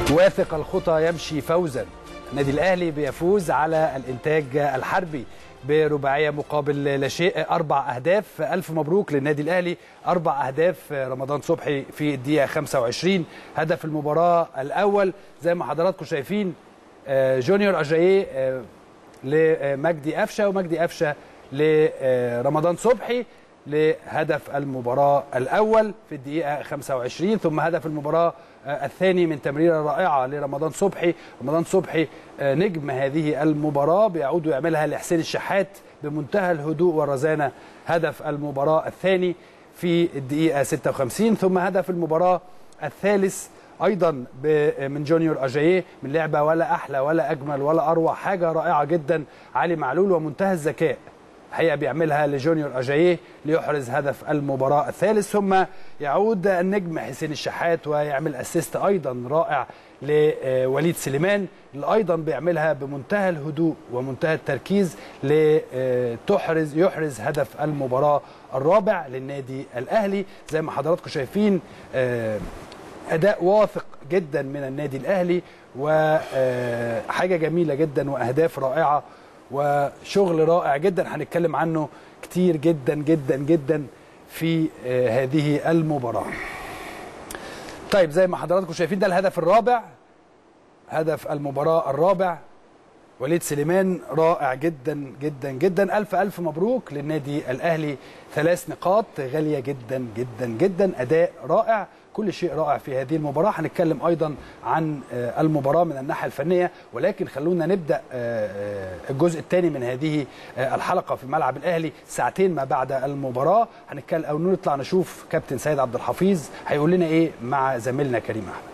واثق الخطى يمشي فوزا النادي الاهلي بيفوز على الانتاج الحربي برباعيه مقابل لا شيء اربع اهداف الف مبروك للنادي الاهلي اربع اهداف رمضان صبحي في الدقيقه 25 هدف المباراه الاول زي ما حضراتكم شايفين جونيور اجاييه لمجدي قفشه ومجدي قفشه لرمضان صبحي لهدف المباراة الأول في الدقيقة 25 ثم هدف المباراة الثاني من تمريرة رائعة لرمضان صبحي رمضان صبحي نجم هذه المباراة بيعود ويعملها لحسين الشحات بمنتهى الهدوء والرزانة هدف المباراة الثاني في الدقيقة 56 ثم هدف المباراة الثالث ايضا من جونيور اجاييه من لعبه ولا احلى ولا اجمل ولا اروع حاجه رائعه جدا علي معلول ومنتهى الذكاء الحقيقه بيعملها لجونيور اجاييه ليحرز هدف المباراه الثالث ثم يعود النجم حسين الشحات ويعمل اسيست ايضا رائع لوليد سليمان اللي ايضا بيعملها بمنتهى الهدوء ومنتهى التركيز لتحرز يحرز هدف المباراه الرابع للنادي الاهلي زي ما حضراتكم شايفين اداء واثق جدا من النادي الاهلي وحاجه جميله جدا واهداف رائعه وشغل رائع جدا هنتكلم عنه كتير جدا جدا جدا في هذه المباراه. طيب زي ما حضراتكم شايفين ده الهدف الرابع هدف المباراه الرابع وليد سليمان رائع جدا جدا جدا الف الف مبروك للنادي الاهلي ثلاث نقاط غاليه جدا جدا جدا اداء رائع كل شيء رائع في هذه المباراة هنتكلم أيضا عن المباراة من الناحية الفنية ولكن خلونا نبدأ الجزء الثاني من هذه الحلقة في ملعب الأهلي ساعتين ما بعد المباراة هنتكلم أو نطلع نشوف كابتن سيد عبد الحفيظ هيقول لنا إيه مع زميلنا كريم أحمد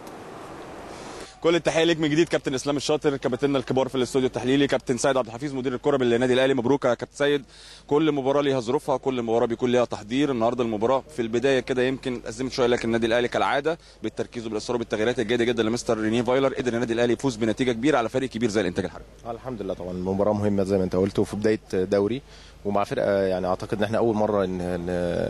كل التحيه ليك من جديد كابتن اسلام الشاطر كابتننا الكبار في الاستوديو التحليلي كابتن سيد عبد الحفيظ مدير الكره بالنادي الاهلي مبروك يا كابتن سيد كل مباراه ليها ظروفها كل مباراه بيكون ليها تحضير النهارده المباراه في البدايه كده يمكن ازمت شويه لكن النادي الاهلي كالعاده بالتركيز وبالاصرار بالتغييرات الجيده جدا لمستر ريني فايلر قدر النادي الاهلي يفوز بنتيجه كبيره على فريق كبير زي الانتاج الحربي الحمد لله طبعا مباراه مهمه زي ما انت قلت وفي بدايه دوري ومع فرقه يعني اعتقد ان احنا اول مره ان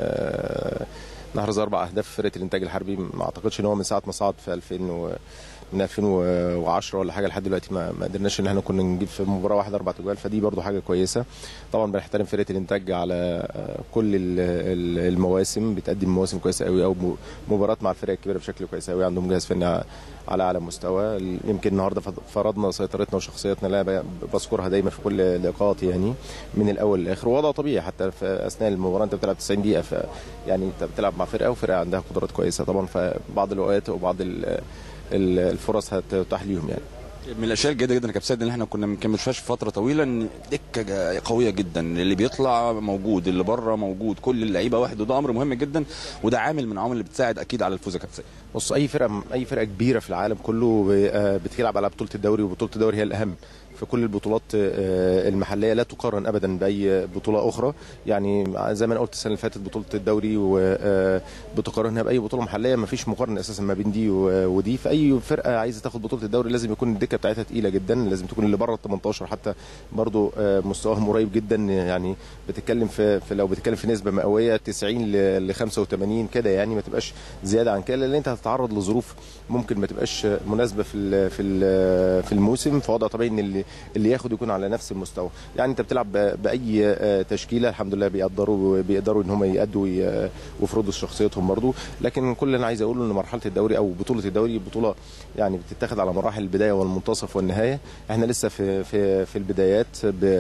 نحرز اربع اهداف في فرقه الانتاج الحربي ما اعتقدش ان هو من ساعه ما صعد في 2000 و من 2010 ولا حاجه لحد دلوقتي ما, ما قدرناش ان احنا كنا نجيب في مباراه واحده اربع اجوال فدي برضو حاجه كويسه طبعا بنحترم فرقه الانتاج على كل المواسم بتقدم مواسم كويسه قوي او مباراه مع الفرق الكبيره بشكل كويس قوي عندهم جهاز فني على اعلى مستوى يمكن النهارده فرضنا سيطرتنا وشخصيتنا اللي بذكرها دايما في كل لقاءاتي يعني من الاول للاخر ووضع طبيعي حتى في اثناء المباراه انت بتلعب 90 دقيقه ف يعني انت بتلعب مع فرقه وفرقه عندها قدرات كويسه طبعا فبعض الاوقات وبعض الفرص هتتاح ليهم يعني من الاشياء الجيده جدا يا كابتن سيد اللي احنا كنا ما بنشوفهاش فتره طويله ان دكه قويه جدا اللي بيطلع موجود اللي بره موجود كل اللعيبه واحد وده امر مهم جدا وده عامل من العوامل اللي بتساعد اكيد على الفوز يا كابتن سيد بص اي فرقه اي فرقه كبيره في العالم كله بتلعب على بطوله الدوري وبطوله الدوري هي الاهم في كل البطولات المحليه لا تقارن ابدا باي بطوله اخرى يعني زي ما انا قلت السنه اللي فاتت بطوله الدوري وبتقارنها باي بطوله محليه ما فيش مقارنه اساسا ما بين دي ودي فاي فرقه عايزه تاخد بطوله الدوري لازم يكون الدكه بتاعتها تقيله جدا لازم تكون اللي بره ال 18 حتى برضو مستواهم قريب جدا يعني بتتكلم في, في لو بتتكلم في نسبه مئويه 90 ل 85 كده يعني ما تبقاش زياده عن كده لان انت هتتعرض لظروف ممكن ما تبقاش مناسبه في ال في ال في الموسم فوضع طبيعي ان اللي اللي ياخد يكون على نفس المستوى يعني انت بتلعب باي تشكيله الحمد لله بيقدروا بيقدروا ان هم يادوا ويفرضوا شخصيتهم برضو لكن كل اللي انا عايز اقوله ان مرحله الدوري او بطوله الدوري بطوله يعني بتتاخد على مراحل البدايه والمنتصف والنهايه احنا لسه في في في البدايات ب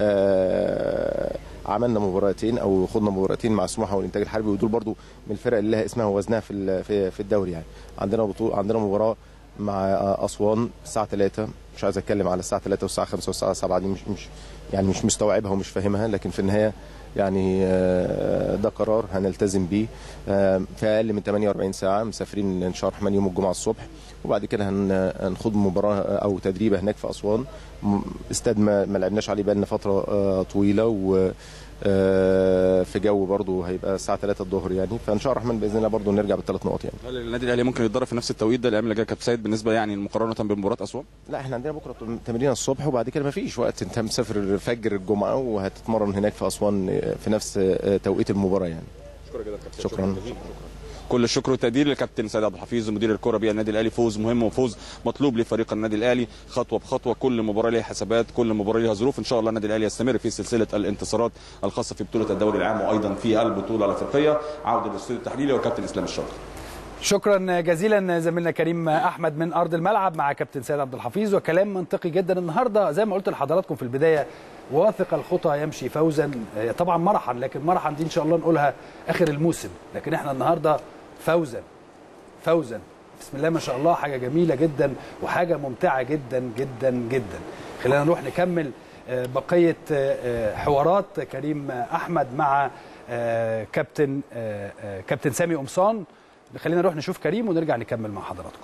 عملنا مباراتين او خدنا مباراتين مع سموحه والانتاج الحربي ودول برضو من الفرق اللي لها اسمها ووزنها في في الدوري يعني عندنا بطوله عندنا مباراه مع اسوان الساعه 3 مش عايز اتكلم على الساعه 3 والساعه 5 والساعه 7 دي مش مش يعني مش مستوعبها ومش فاهمها لكن في النهايه يعني ده قرار هنلتزم بيه في اقل من 48 ساعه مسافرين ان شاء الله الرحمن يوم الجمعه الصبح وبعد كده هنخوض مباراه او تدريبه هناك في اسوان استاد ما لعبناش عليه بقالنا فتره طويله و في جو برضه هيبقى الساعه 3 الظهر يعني فان شاء الله الرحمن باذن الله برضه نرجع بالثلاث نقط يعني هل النادي الاهلي ممكن يتدرب في نفس التوقيت ده الايام اللي جايه كابتن سيد بالنسبه يعني مقارنه بمباراه اسوان؟ لا احنا عندنا بكره تمرين الصبح وبعد كده ما فيش وقت انت مسافر فجر الجمعه وهتتمرن هناك في اسوان في نفس توقيت المباراه يعني شكرا جدا كابتن شكرا, شكرا. كل الشكر والتقدير لكابتن سيد عبد الحفيظ مدير الكره بالنادي الاهلي فوز مهم وفوز مطلوب لفريق النادي الاهلي خطوه بخطوه كل مباراه ليها حسابات كل مباراه ليها ظروف ان شاء الله النادي الاهلي يستمر في سلسله الانتصارات الخاصه في بطوله الدوري العام وايضا في البطوله الافريقيه عوده للاستوديو التحليلي وكابتن اسلام الشاطر شكرا جزيلا زميلنا كريم احمد من ارض الملعب مع كابتن سيد عبد الحفيظ وكلام منطقي جدا النهارده زي ما قلت لحضراتكم في البدايه واثق الخطى يمشي فوزا طبعا مرحا لكن مرحا دي ان شاء الله نقولها اخر الموسم لكن احنا النهارده فوزا فوزا بسم الله ما شاء الله حاجه جميله جدا وحاجه ممتعه جدا جدا جدا خلينا نروح نكمل بقيه حوارات كريم احمد مع كابتن كابتن سامي قمصان خلينا نروح نشوف كريم ونرجع نكمل مع حضراتكم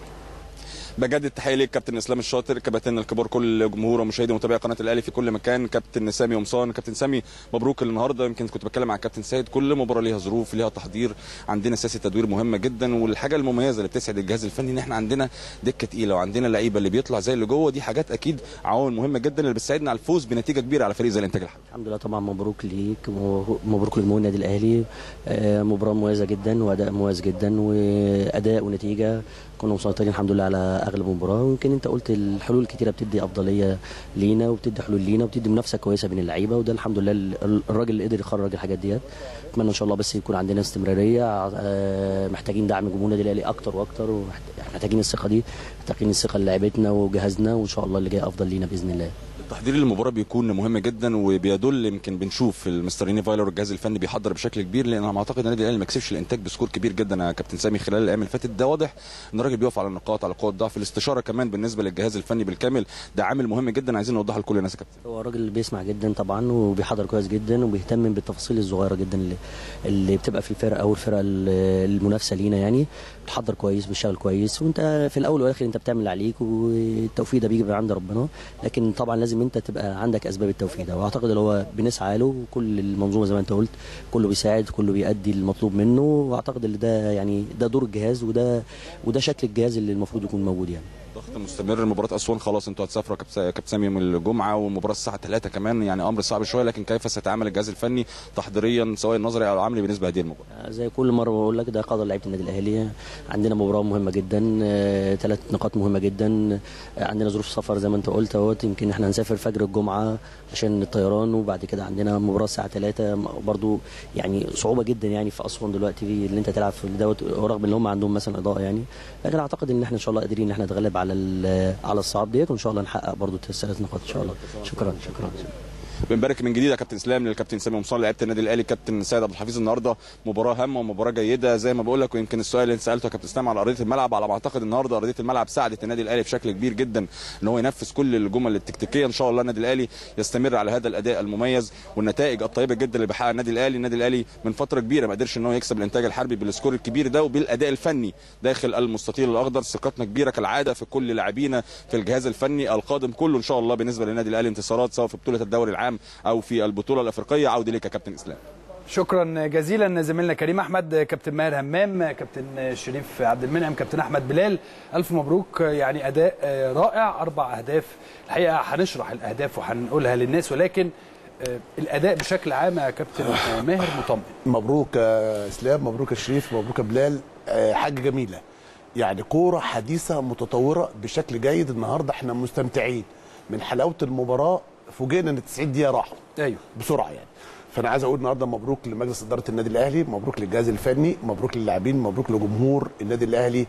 بجد التحيه ليك كابتن اسلام الشاطر كباتن الكبار كل جمهور ومشاهدي ومتابعي قناه الاهلي في كل مكان كابتن سامي قمصان كابتن سامي مبروك النهارده يمكن كنت بتكلم مع الكابتن سيد كل مباراه ليها ظروف ليها تحضير عندنا سياسه تدوير مهمه جدا والحاجه المميزه اللي بتسعد الجهاز الفني ان احنا عندنا دكه تقيله وعندنا لعيبه اللي بيطلع زي اللي جوه دي حاجات اكيد عوامل مهمه جدا اللي بتساعدنا على الفوز بنتيجه كبيره على فريق زي الانتاج الحربي الحمد لله طبعا مبروك ليك مبروك لجمهور النادي الاهلي مباراه مميزه جدا واداء مميز جدا واداء ونتيجه كنا مسيطرين الحمد لله على اغلب المباراه ويمكن انت قلت الحلول الكتيره بتدي افضليه لينا وبتدي حلول لينا وبتدي منافسه كويسه بين اللعيبه وده الحمد لله الراجل اللي قدر يخرج الحاجات ديت اتمنى ان شاء الله بس يكون عندنا استمراريه محتاجين دعم جمهور النادي الاهلي اكتر واكتر ومحتاجين الثقه دي محتاجين الثقه لعيبتنا وجهازنا وان شاء الله اللي جاي افضل لينا باذن الله التحضير للمباراه بيكون مهم جدا وبيدل يمكن بنشوف المستر ريني فايلر والجهاز الفني بيحضر بشكل كبير لان انا اعتقد النادي الاهلي ما كسبش الانتاج بسكور كبير جدا يا كابتن سامي خلال الايام اللي فاتت ده واضح ان الراجل بيقف على النقاط على قوه الضعف الاستشاره كمان بالنسبه للجهاز الفني بالكامل ده عامل مهم جدا عايزين نوضحه لكل الناس يا كابتن هو الراجل بيسمع جدا طبعا وبيحضر كويس جدا وبيهتم بالتفاصيل الصغيره جدا اللي اللي بتبقى في الفرقه او الفرقه المنافسه لينا يعني بتحضر كويس بتشتغل كويس وانت في الاول والاخر انت بتعمل اللي عليك والتوفيق ده بيجي من عند ربنا لكن طبعا لازم انت تبقى عندك اسباب التوفيق ده واعتقد اللي هو بنسعى له وكل المنظومه زي ما انت قلت كله بيساعد كله بيأدي المطلوب منه واعتقد اللي ده يعني ده دور الجهاز وده وده شكل الجهاز اللي المفروض يكون موجود يعني ضغط مستمر مباراه اسوان خلاص انتوا هتسافروا كابتن سامي يوم الجمعه ومباراه الساعه 3 كمان يعني امر صعب شويه لكن كيف سيتعامل الجهاز الفني تحضيريا سواء نظري او عملي بالنسبه لهذه المباراه زي كل مره بقول لك ده قدر لعيبه النادي الاهلي عندنا مباراه مهمه جدا ثلاث نقاط مهمه جدا عندنا ظروف سفر زي ما انت قلت اهوت يمكن احنا هنسافر فجر الجمعه عشان الطيران وبعد كده عندنا مباراه الساعه 3 برضو يعني صعوبه جدا يعني في اسوان دلوقتي في اللي انت تلعب في دوت رغم ان هم عندهم مثلا اضاءه يعني لكن اعتقد ان احنا ان شاء الله قادرين ان احنا نتغلب على على الصعاب ديت وان شاء الله نحقق برضو الثلاث نقاط ان شاء الله شكرا شكرا بنبارك من جديد يا كابتن اسلام للكابتن سامي مصطفى لعيبه النادي الاهلي كابتن سيد عبد الحفيظ النهارده مباراه هامه ومباراه جيده زي ما بقول لك ويمكن السؤال اللي انت سالته يا كابتن اسلام على ارضيه الملعب على ما اعتقد النهارده ارضيه الملعب ساعدت النادي الاهلي بشكل كبير جدا ان هو ينفذ كل الجمل التكتيكيه ان شاء الله النادي الاهلي يستمر على هذا الاداء المميز والنتائج الطيبه جدا اللي بيحققها النادي الاهلي النادي الاهلي من فتره كبيره ما قدرش ان هو يكسب الانتاج الحربي بالسكور الكبير ده وبالاداء الفني داخل المستطيل الاخضر ثقتنا كبيره كالعاده في كل لاعبينا في الجهاز الفني القادم كله ان شاء الله بالنسبه للنادي الاهلي انتصارات سواء في بطوله الدوري العام او في البطوله الافريقيه عوده ليك يا كابتن اسلام شكرا جزيلا زميلنا كريم احمد كابتن ماهر همام كابتن شريف عبد المنعم كابتن احمد بلال الف مبروك يعني اداء رائع اربع اهداف الحقيقه هنشرح الاهداف وهنقولها للناس ولكن الاداء بشكل عام يا كابتن ماهر مطمئن مبروك يا اسلام مبروك يا شريف مبروك يا بلال حاجه جميله يعني كوره حديثه متطوره بشكل جيد النهارده احنا مستمتعين من حلاوه المباراه فوجئنا ان 90 دقيقه راحوا ايوه بسرعه يعني فانا عايز اقول النهارده مبروك لمجلس اداره النادي الاهلي مبروك للجهاز الفني مبروك للاعبين مبروك لجمهور النادي الاهلي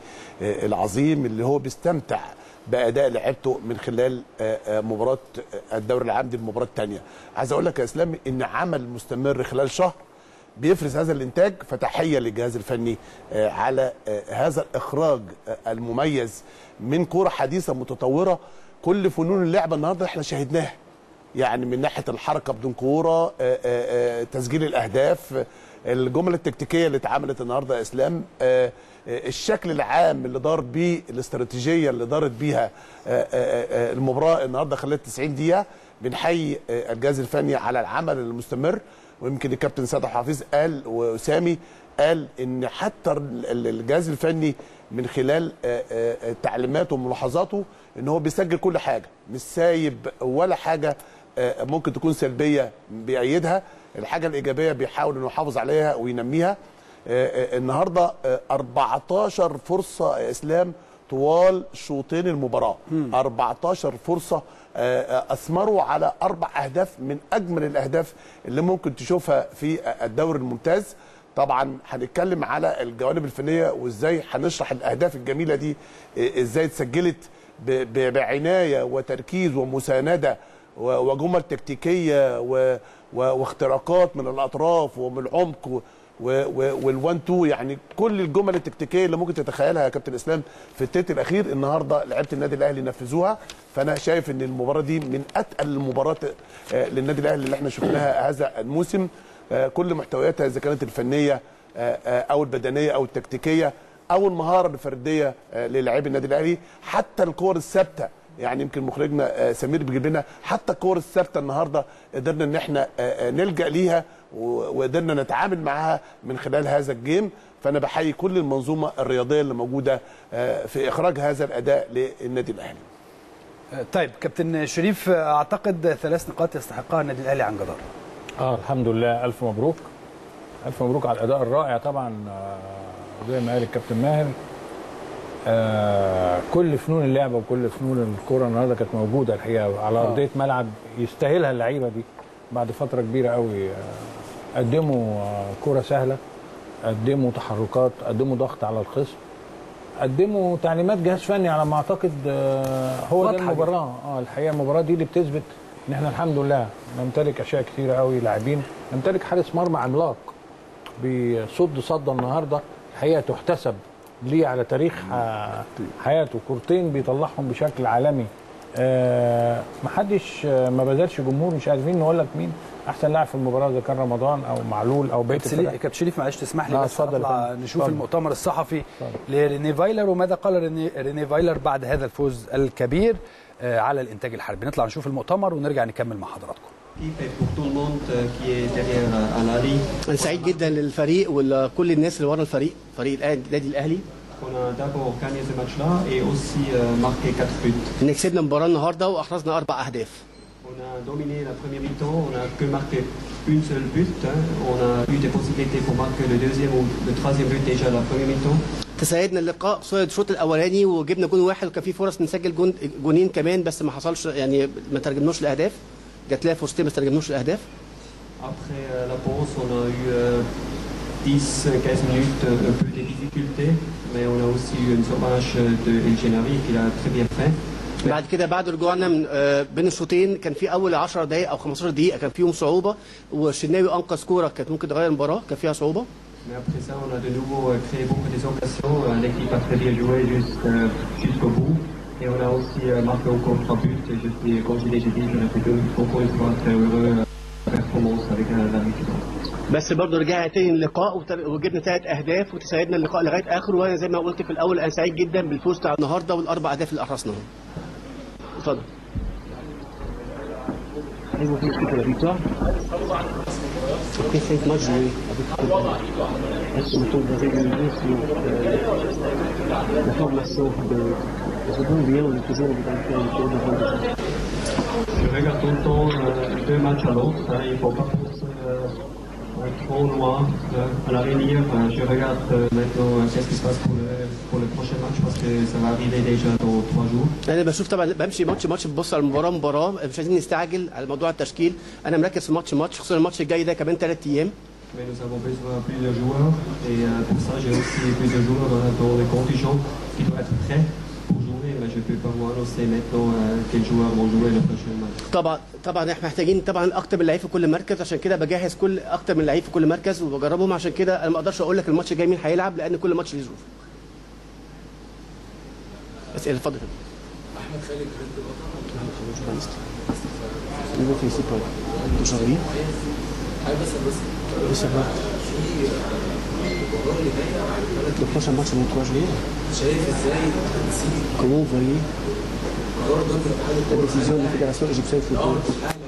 العظيم اللي هو بيستمتع باداء لعبته من خلال مباراه الدوري العام دي المباراه الثانيه عايز اقول لك يا اسلام ان عمل مستمر خلال شهر بيفرز هذا الانتاج فتحيه للجهاز الفني على هذا الاخراج المميز من كوره حديثه متطوره كل فنون اللعبه النهارده احنا شاهدناها يعني من ناحيه الحركه بدون كوره تسجيل الاهداف الجمل التكتيكيه اللي اتعملت النهارده يا اسلام الشكل العام اللي دارت بيه الاستراتيجيه اللي دارت بيها المباراه النهارده خلال 90 دقيقه بنحيي الجهاز الفني على العمل المستمر ويمكن الكابتن سيد حافظ قال وسامي قال ان حتى الجهاز الفني من خلال تعليماته وملاحظاته ان هو بيسجل كل حاجه مش سايب ولا حاجه ممكن تكون سلبيه بيأيدها الحاجه الايجابيه بيحاول انه يحافظ عليها وينميها آه، آه، النهارده آه، 14 فرصه يا اسلام طوال شوطين المباراه 14 فرصه آه، آه، اثمروا على اربع اهداف من اجمل الاهداف اللي ممكن تشوفها في آه، الدوري الممتاز طبعا هنتكلم على الجوانب الفنيه وازاي هنشرح الاهداف الجميله دي آه، ازاي اتسجلت ب- ب- بعنايه وتركيز ومسانده و- وجمل تكتيكيه و- و- واختراقات من الاطراف ومن العمق و- و- والوان تو يعني كل الجمل التكتيكيه اللي ممكن تتخيلها يا كابتن اسلام في التيت الاخير النهارده لعيبه النادي الاهلي نفذوها فانا شايف ان المباراه دي من اتقل المباريات آه، للنادي الاهلي اللي احنا شفناها هذا الموسم آه، كل محتوياتها اذا كانت الفنيه آه، آه، او البدنيه او التكتيكيه او المهاره الفرديه آه، للاعبي النادي الاهلي حتى الكور الثابته يعني يمكن مخرجنا آه، سمير بيجيب لنا حتى الكور الثابته النهارده قدرنا ان احنا آه، آه، نلجا ليها و- وقدرنا نتعامل معاها من خلال هذا الجيم فانا بحيي كل المنظومه الرياضيه اللي موجوده آه، في اخراج هذا الاداء للنادي الاهلي طيب كابتن شريف اعتقد ثلاث نقاط يستحقها النادي الاهلي عن جدار اه الحمد لله الف مبروك الف مبروك على الاداء الرائع طبعا آه، زي ما قال الكابتن ماهر آه كل فنون اللعبه وكل فنون الكوره النهارده كانت موجوده الحقيقه على ارضيه ملعب يستاهلها اللعيبه دي بعد فتره كبيره قوي آه قدموا آه كوره سهله قدموا تحركات قدموا ضغط على الخصم قدموا تعليمات جهاز فني على ما اعتقد آه، هو ده واضحة المباراه اه الحقيقه المباراه دي اللي بتثبت ان احنا الحمد لله نمتلك اشياء كثيره قوي لاعبين نمتلك حارس مرمى عملاق بيصد صده النهارده الحقيقه تحتسب ليه على تاريخ ح- حياته كورتين بيطلعهم بشكل عالمي آه محدش آه، ما بذلش جمهور مش عارفين نقول لك مين احسن لاعب في المباراه اذا كان رمضان او معلول او بقيه كابتن شريف- الفرق. كابتن شريف معلش تسمح لي لا، بس اتفضل يا اطلع فندم. نشوف اتفضل. المؤتمر الصحفي لريني فايلر وماذا قال ريني, ريني فايلر بعد هذا الفوز الكبير آه، على الانتاج الحربي نطلع نشوف المؤتمر ونرجع نكمل مع حضراتكم et pour tout le monde euh, qui est derrière euh, Al-Ali. انا سعيد جدا للفريق وكل الناس اللي ورا الفريق فريق الأهلي- النادي الاهلي On a d'abord gagné ce match-là et aussi euh, marqué 4 buts. ان كسبنا المباراه النهارده واحرزنا اربع اهداف On a dominé la première mi-temps, on a que marqué une seule but. hein. On a eu des possibilités pour marquer le deuxième ou le troisième but déjà la première mi-temps. تساعدنا اللقاء خصوصا الشوط الاولاني وجبنا جون واحد وكان في فرص نسجل جون جونين كمان بس ما حصلش يعني ما ترجمناش لاهداف جات لها فرصتين ما ترجمناش لاهداف Après euh, la pause, on a eu euh, 10-15 minutes euh, un peu de difficultés, mais on a aussi eu une sauvage de El Genari qui l'a très bien fait. بعد كده بعد رجوعنا من آه، بين الشوطين كان في اول 10 دقائق او 15 دقيقه كان فيهم صعوبه والشناوي انقذ كوره كانت ممكن تغير المباراه كان فيها صعوبه Mais après ça, on a de nouveau euh, créé beaucoup des occasions. Euh, L'équipe a très bien joué jusqu'à- jusqu'au bout. Et on a aussi euh, marqué encore trois buts. Et je suis, comme je l'ai dit, on a fait deux, encore une fois très heureux euh, performance avec euh, la victoire. بس برضه رجعنا تاني اللقاء وت- وجبنا ثلاث اهداف وتساعدنا اللقاء لغايه اخره وانا زي ما قلت في الاول انا سعيد جدا بالفوز بتاع النهارده والاربع اهداف اللي احرزناهم. اتفضل. Après cinq matchs joués avec Est-ce que vous tombe régulièrement sur euh, la formation de de ce bon bien, on est toujours dans le faire le tour de rôle. Je regarde tout le temps euh, deux matchs à l'autre. hein. Il ne faut pas penser euh, trop loin euh, à l'avenir. Euh, Je regarde euh, maintenant euh, qu'est-ce qui se passe pour le, pour le prochain match parce que ça va arriver déjà dans trois jours. انا بشوف طبعا بمشي ماتش ماتش ببص على المباراه مباراه مش عايزين نستعجل على موضوع التشكيل انا مركز في ماتش ماتش خصوصا الماتش الجاي ده كمان ثلاث ايام Mais nous avons besoin de plus de joueurs et euh, pour ça j'ai aussi plus de joueurs euh, dans les contingents qui doivent être prêts pour jouer. Mais je ne peux pas vous annoncer maintenant euh, quels joueurs vont jouer le prochain match. طبعا طبعا احنا محتاجين طبعا اكتر من لعيب في كل مركز عشان كده بجهز كل اكتر من لعيب في كل مركز وبجربهم عشان كده انا ما اقدرش اقول لك الماتش الجاي مين هيلعب لان كل ماتش ليه ظروف اسئله اتفضل احمد خالد Le prochain match dans trois jours. Comment vous voyez la décision de la Fédération égyptienne de football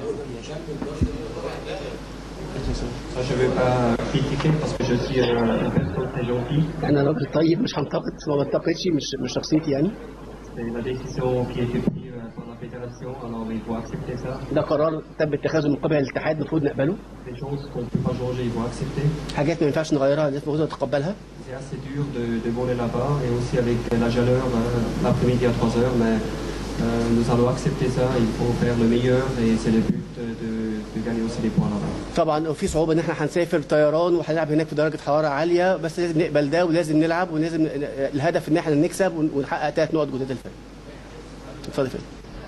Ça, je ne vais pas critiquer parce que je suis euh, une personne très gentille. انا راجل طيب مش هنتقد ما بنتقدش مش مش شخصيتي يعني C'est la décision qui a été prise euh, par la fédération. fédération, alors il faut accepter ça. ده قرار تم اتخاذه من قبل الاتحاد المفروض نقبله Des choses qu'on ne peut pas changer, il faut accepter. حاجات ما ينفعش نغيرها الناس المفروض نتقبلها C'est assez dur de, de voler là-bas et aussi avec la chaleur euh, l'après-midi à 3 heures, mais euh, nous allons accepter ça. Il faut faire le meilleur et c'est le but de, de gagner aussi des points là-bas. طبعا في صعوبه ان احنا هنسافر طيران وهنلعب هناك في درجه حراره عاليه بس لازم نقبل ده ولازم نلعب ولازم الهدف ان احنا نكسب ونحقق ثلاث نقط جداد الفرق اتفضل يا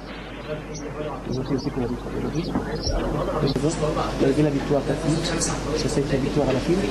Malgré la victoire tactique, c'est cette victoire à la fin.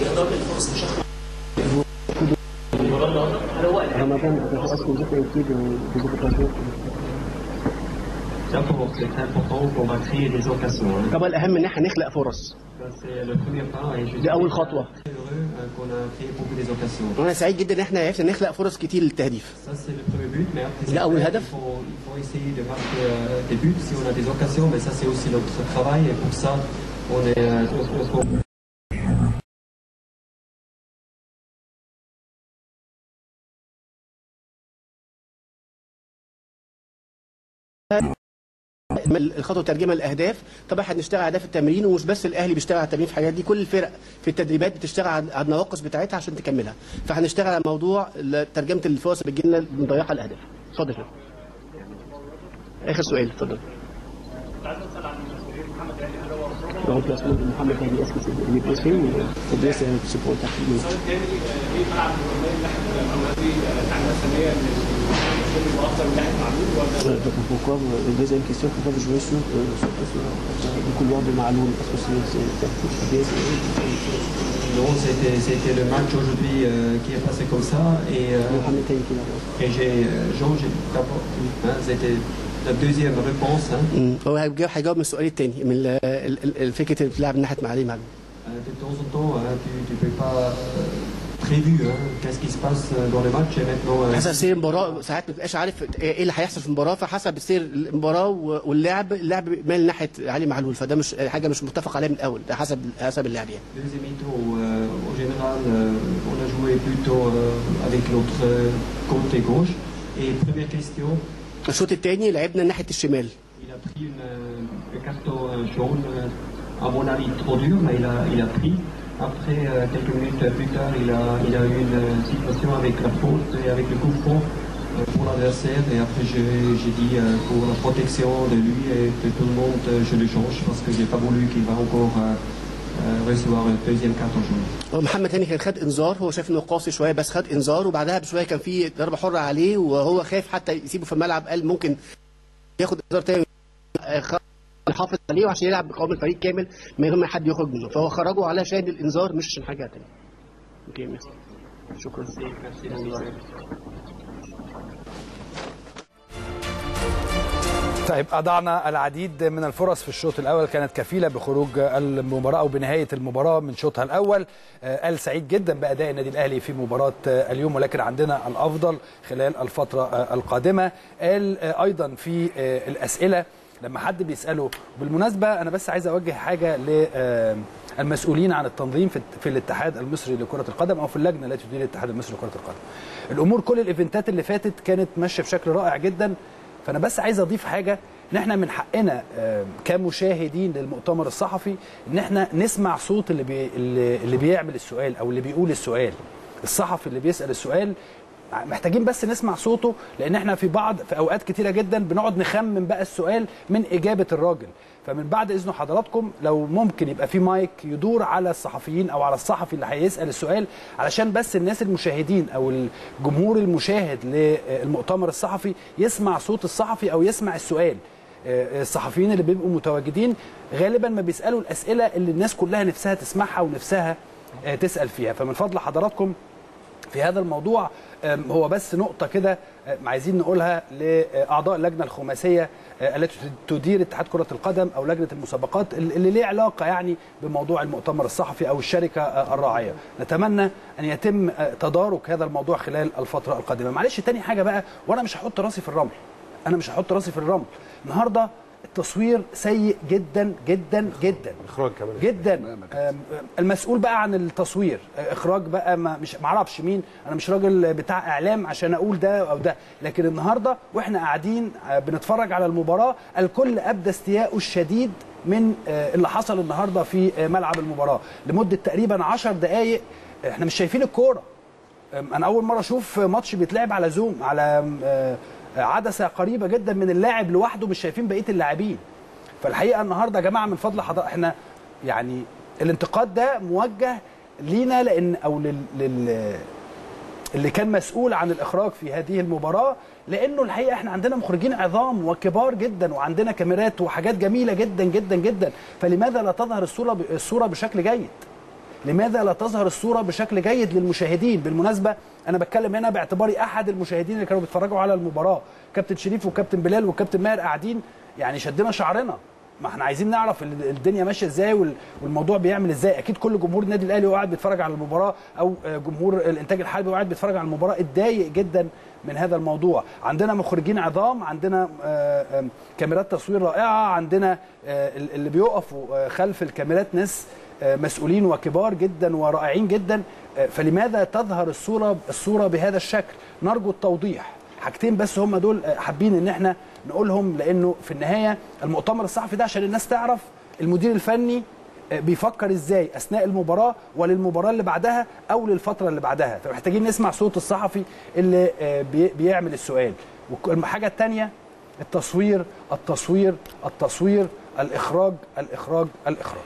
Ramadan, est-ce que vous êtes inquiet de- des occasions D'abord, c'est important qu'on va créer des occasions. hein. طبعا الاهم ان احنا نخلق فرص Ça, c'est le premier pas et je suis دي اول خطوه très heureux euh, qu'on a créé beaucoup des occasions. وانا سعيد جدا ان احنا عرفنا نخلق فرص كتير للتهديف Ça, c'est le premier but, mais après, Là c'est où le clair, hadaf. il faut, il faut essayer de marquer euh, des buts si on a des occasions, mais ça, c'est aussi notre travail et pour ça, on est. euh, on- on- الخطوه ترجمه الاهداف طبعا احنا بنشتغل على اهداف التمرين ومش بس الاهلي بيشتغل على التمرين في الحاجات دي كل الفرق في التدريبات بتشتغل على على النواقص بتاعتها عشان تكملها فهنشتغل على موضوع ترجمه الفرص اللي بتجي لنا مضيقه الاهداف اتفضل يا فندم. اخر سؤال اتفضل Le remplacement de Mohamed Ali, est-ce que c'est il est blessé ou ou bien c'est un support tactique Euh, donc pourquoi euh, une deuxième question pourquoi vous jouez sur, euh, surtout sur euh, le couloir de Maloum Est-ce que c'est c'est tactique ou bien c'est Non, c'était c'était le match aujourd'hui euh, qui est passé comme ça et, euh, Mohamed Ali qui l'a fait et j'ai euh, Jean, j'ai d'abord, hein, c'était la deuxième réponse. Hein. مم. هو هيجاوب هيجاوب من السؤال الثاني من ال- ال- ال- الفكره اللي بتلعب من ناحيه معلم معلم Euh, de temps en temps, hein, tu ne peux pas euh, prévu hein, qu'est-ce qui se passe euh, dans le match et maintenant. euh, حسب سير المباراه ساعات ما بتبقاش عارف ايه اللي هيحصل في المباراه فحسب سير المباراه و- واللعب اللعب مال ناحيه علي معلول فده مش حاجه مش متفق عليها من الاول ده حسب حسب اللعب يعني Deuxième mi-temps, euh, en général, euh, on a joué plutôt euh, avec notre euh, côté gauche. Et première question, الشوط الثاني لعبنا ناحيه الشمال il a pris une, euh, un carton euh, jaune, euh, à mon avis trop dur, mais il a, il a pris. Après, euh, quelques minutes plus tard, il a, il a eu une euh, situation avec la faute et avec le coup franc euh, pour l'adversaire. Et après, j'ai j'ai dit euh, pour la protection de lui et de tout le monde, euh, je le change parce que j'ai pas voulu qu'il va encore euh, euh, recevoir un deuxième carton jaune. هو محمد هاني كان خد انذار هو شايف انه قاسي شويه بس خد انذار وبعدها بشويه كان في ضربه حره عليه وهو خايف حتى يسيبه في الملعب قال ممكن ياخد انذار تاني آه، خ- يحافظ عليه وعشان يلعب بقوام الفريق كامل من غير ما حد يخرج منه فهو خرجه علشان الانذار مش عشان حاجه تانيه اوكي ميرسي شكرا طيب أضعنا العديد من الفرص في الشوط الأول كانت كفيلة بخروج المباراة أو بنهاية المباراة من شوطها الأول آه، قال سعيد جدا بأداء النادي الأهلي في مباراة آه، اليوم ولكن عندنا الأفضل خلال الفترة آه، القادمة قال آه، أيضا في آه، الأسئلة لما حد بيسأله بالمناسبة أنا بس عايز أوجه حاجة للمسؤولين عن التنظيم في في الاتحاد المصري لكرة القدم أو في اللجنة التي تدير الاتحاد المصري لكرة القدم الأمور كل الإيفنتات اللي فاتت كانت ماشية بشكل رائع جدا فانا بس عايز اضيف حاجه ان احنا من حقنا آه، كمشاهدين للمؤتمر الصحفي ان احنا نسمع صوت اللي بي اللي اللي بيعمل السؤال او اللي بيقول السؤال الصحفي اللي بيسال السؤال محتاجين بس نسمع صوته لان احنا في بعض في اوقات كتيره جدا بنقعد نخمن بقى السؤال من اجابه الراجل فمن بعد اذن حضراتكم لو ممكن يبقى في مايك يدور على الصحفيين او على الصحفي اللي هيسال السؤال علشان بس الناس المشاهدين او الجمهور المشاهد للمؤتمر الصحفي يسمع صوت الصحفي او يسمع السؤال آه، الصحفيين اللي بيبقوا متواجدين غالبا ما بيسالوا الاسئله اللي الناس كلها نفسها تسمعها ونفسها آه، تسال فيها فمن فضل حضراتكم في هذا الموضوع آم، هو بس نقطة كده آم، عايزين نقولها لأعضاء اللجنة الخماسية آه، التي تدير اتحاد كرة القدم أو لجنة المسابقات اللي ليه علاقة يعني بموضوع المؤتمر الصحفي أو الشركة آه، الراعية نتمنى أن يتم آه، تدارك هذا الموضوع خلال الفترة القادمة معلش تاني حاجة بقى وأنا مش هحط راسي في الرمل أنا مش هحط راسي في الرمل النهاردة التصوير سيء جدا جدا جدا اخراج كمان جدا آم، المسؤول بقى عن التصوير آه، اخراج بقى ما مش معرفش مين انا مش راجل بتاع اعلام عشان اقول ده او ده لكن النهارده واحنا قاعدين آه، بنتفرج على المباراه الكل ابدى استياءه الشديد من آه، اللي حصل النهارده في آه، ملعب المباراه لمده تقريبا 10 دقائق احنا مش شايفين الكوره أم، انا اول مره اشوف ماتش بيتلعب على زوم على أم، آه، عدسه قريبه جدا من اللاعب لوحده مش شايفين بقيه اللاعبين فالحقيقه النهارده يا جماعه من فضل حضرتك احنا يعني الانتقاد ده موجه لينا لان او لل, لل اللي كان مسؤول عن الاخراج في هذه المباراه لانه الحقيقه احنا عندنا مخرجين عظام وكبار جدا وعندنا كاميرات وحاجات جميله جدا جدا جدا فلماذا لا تظهر الصوره الصوره بشكل جيد لماذا لا تظهر الصوره بشكل جيد للمشاهدين بالمناسبه انا بتكلم هنا باعتباري احد المشاهدين اللي كانوا بيتفرجوا على المباراه كابتن شريف وكابتن بلال وكابتن ماهر قاعدين يعني شدنا شعرنا ما احنا عايزين نعرف ال- الدنيا ماشيه ازاي وال- والموضوع بيعمل ازاي اكيد كل جمهور النادي الاهلي وهو قاعد بيتفرج على المباراه او آه، جمهور الانتاج الحربي وهو قاعد بيتفرج على المباراه اتضايق جدا من هذا الموضوع عندنا مخرجين عظام عندنا آه، آه، كاميرات تصوير رائعه عندنا آه، ال- اللي بيقفوا آه، خلف الكاميرات ناس آه، مسؤولين وكبار جدا ورائعين جدا آه، فلماذا تظهر الصوره الصوره بهذا الشكل نرجو التوضيح حاجتين بس هم دول آه، حابين ان احنا نقولهم لانه في النهايه المؤتمر الصحفي ده عشان الناس تعرف المدير الفني آه، بيفكر ازاي اثناء المباراه وللمباراه اللي بعدها او للفتره اللي بعدها فمحتاجين نسمع صوت الصحفي اللي آه، بي- بيعمل السؤال والحاجه الثانيه التصوير التصوير التصوير الاخراج الاخراج الاخراج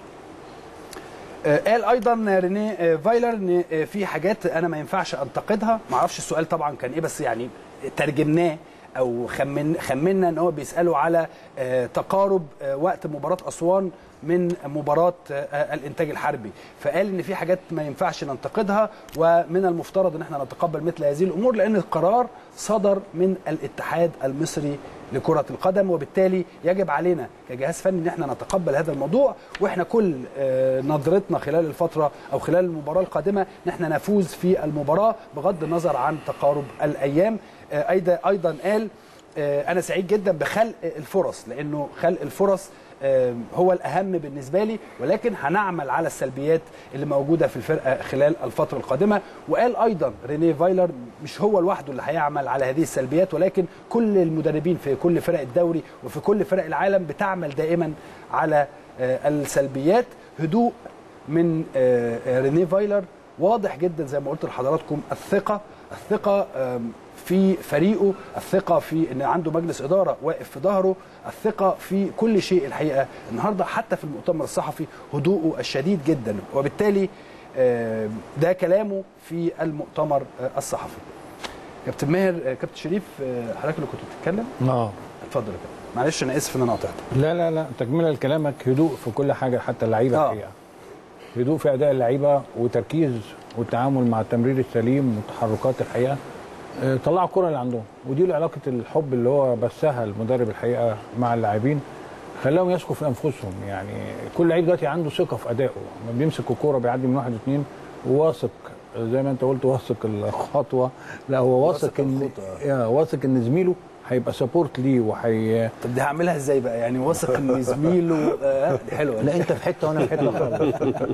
آه، قال ايضا رينيه آه، فايلر ان آه، في حاجات انا ما ينفعش انتقدها ما اعرفش السؤال طبعا كان ايه بس يعني ترجمناه او خمن خمنا ان هو بيساله على آه، تقارب آه، وقت مباراه اسوان من مباراه آه، الانتاج الحربي فقال ان في حاجات ما ينفعش ننتقدها ومن المفترض ان احنا نتقبل مثل هذه الامور لان القرار صدر من الاتحاد المصري لكرة القدم وبالتالي يجب علينا كجهاز فني ان احنا نتقبل هذا الموضوع واحنا كل آه، نظرتنا خلال الفترة او خلال المباراة القادمة ان احنا نفوز في المباراة بغض النظر عن تقارب الايام آه، ايضا ايضا قال آه، انا سعيد جدا بخلق الفرص لانه خلق الفرص آه، هو الاهم بالنسبه لي ولكن هنعمل على السلبيات اللي موجوده في الفرقه خلال الفتره القادمه وقال ايضا رينيه فايلر مش هو لوحده اللي هيعمل على هذه السلبيات ولكن كل المدربين في كل فرق الدوري وفي كل فرق العالم بتعمل دائما على آه، السلبيات هدوء من آه، آه، رينيه فايلر واضح جدا زي ما قلت لحضراتكم الثقه الثقه آم، في فريقه الثقه في ان عنده مجلس اداره واقف في ظهره الثقه في كل شيء الحقيقه النهارده حتى في المؤتمر الصحفي هدوءه الشديد جدا وبالتالي آم، ده كلامه في المؤتمر آه، الصحفي كابتن ماهر آه، كابتن شريف آه، حضرتك اللي كنت بتتكلم اه اتفضل يا كابتن معلش انا اسف ان انا قطعتك لا لا لا تكمله لكلامك هدوء في كل حاجه حتى اللعيبه آه. الحقيقه هدوء في اداء اللعيبه وتركيز والتعامل مع التمرير السليم والتحركات الحقيقه آه، طلعوا الكره اللي عندهم ودي علاقه الحب اللي هو بثها المدرب الحقيقه مع اللاعبين خلاهم يثقوا في انفسهم يعني كل لعيب دلوقتي عنده ثقه في ادائه لما بيمسك الكوره بيعدي من واحد واثنين واثق زي ما انت قلت واثق الخطوه لا هو واثق واثق ان الخطوة. يا واثق ان زميله هيبقى سبورت ليه وهي طب دي هعملها ازاي بقى يعني واثق ان زميله آه دي حلوه لا انت في حته وانا في حته خالص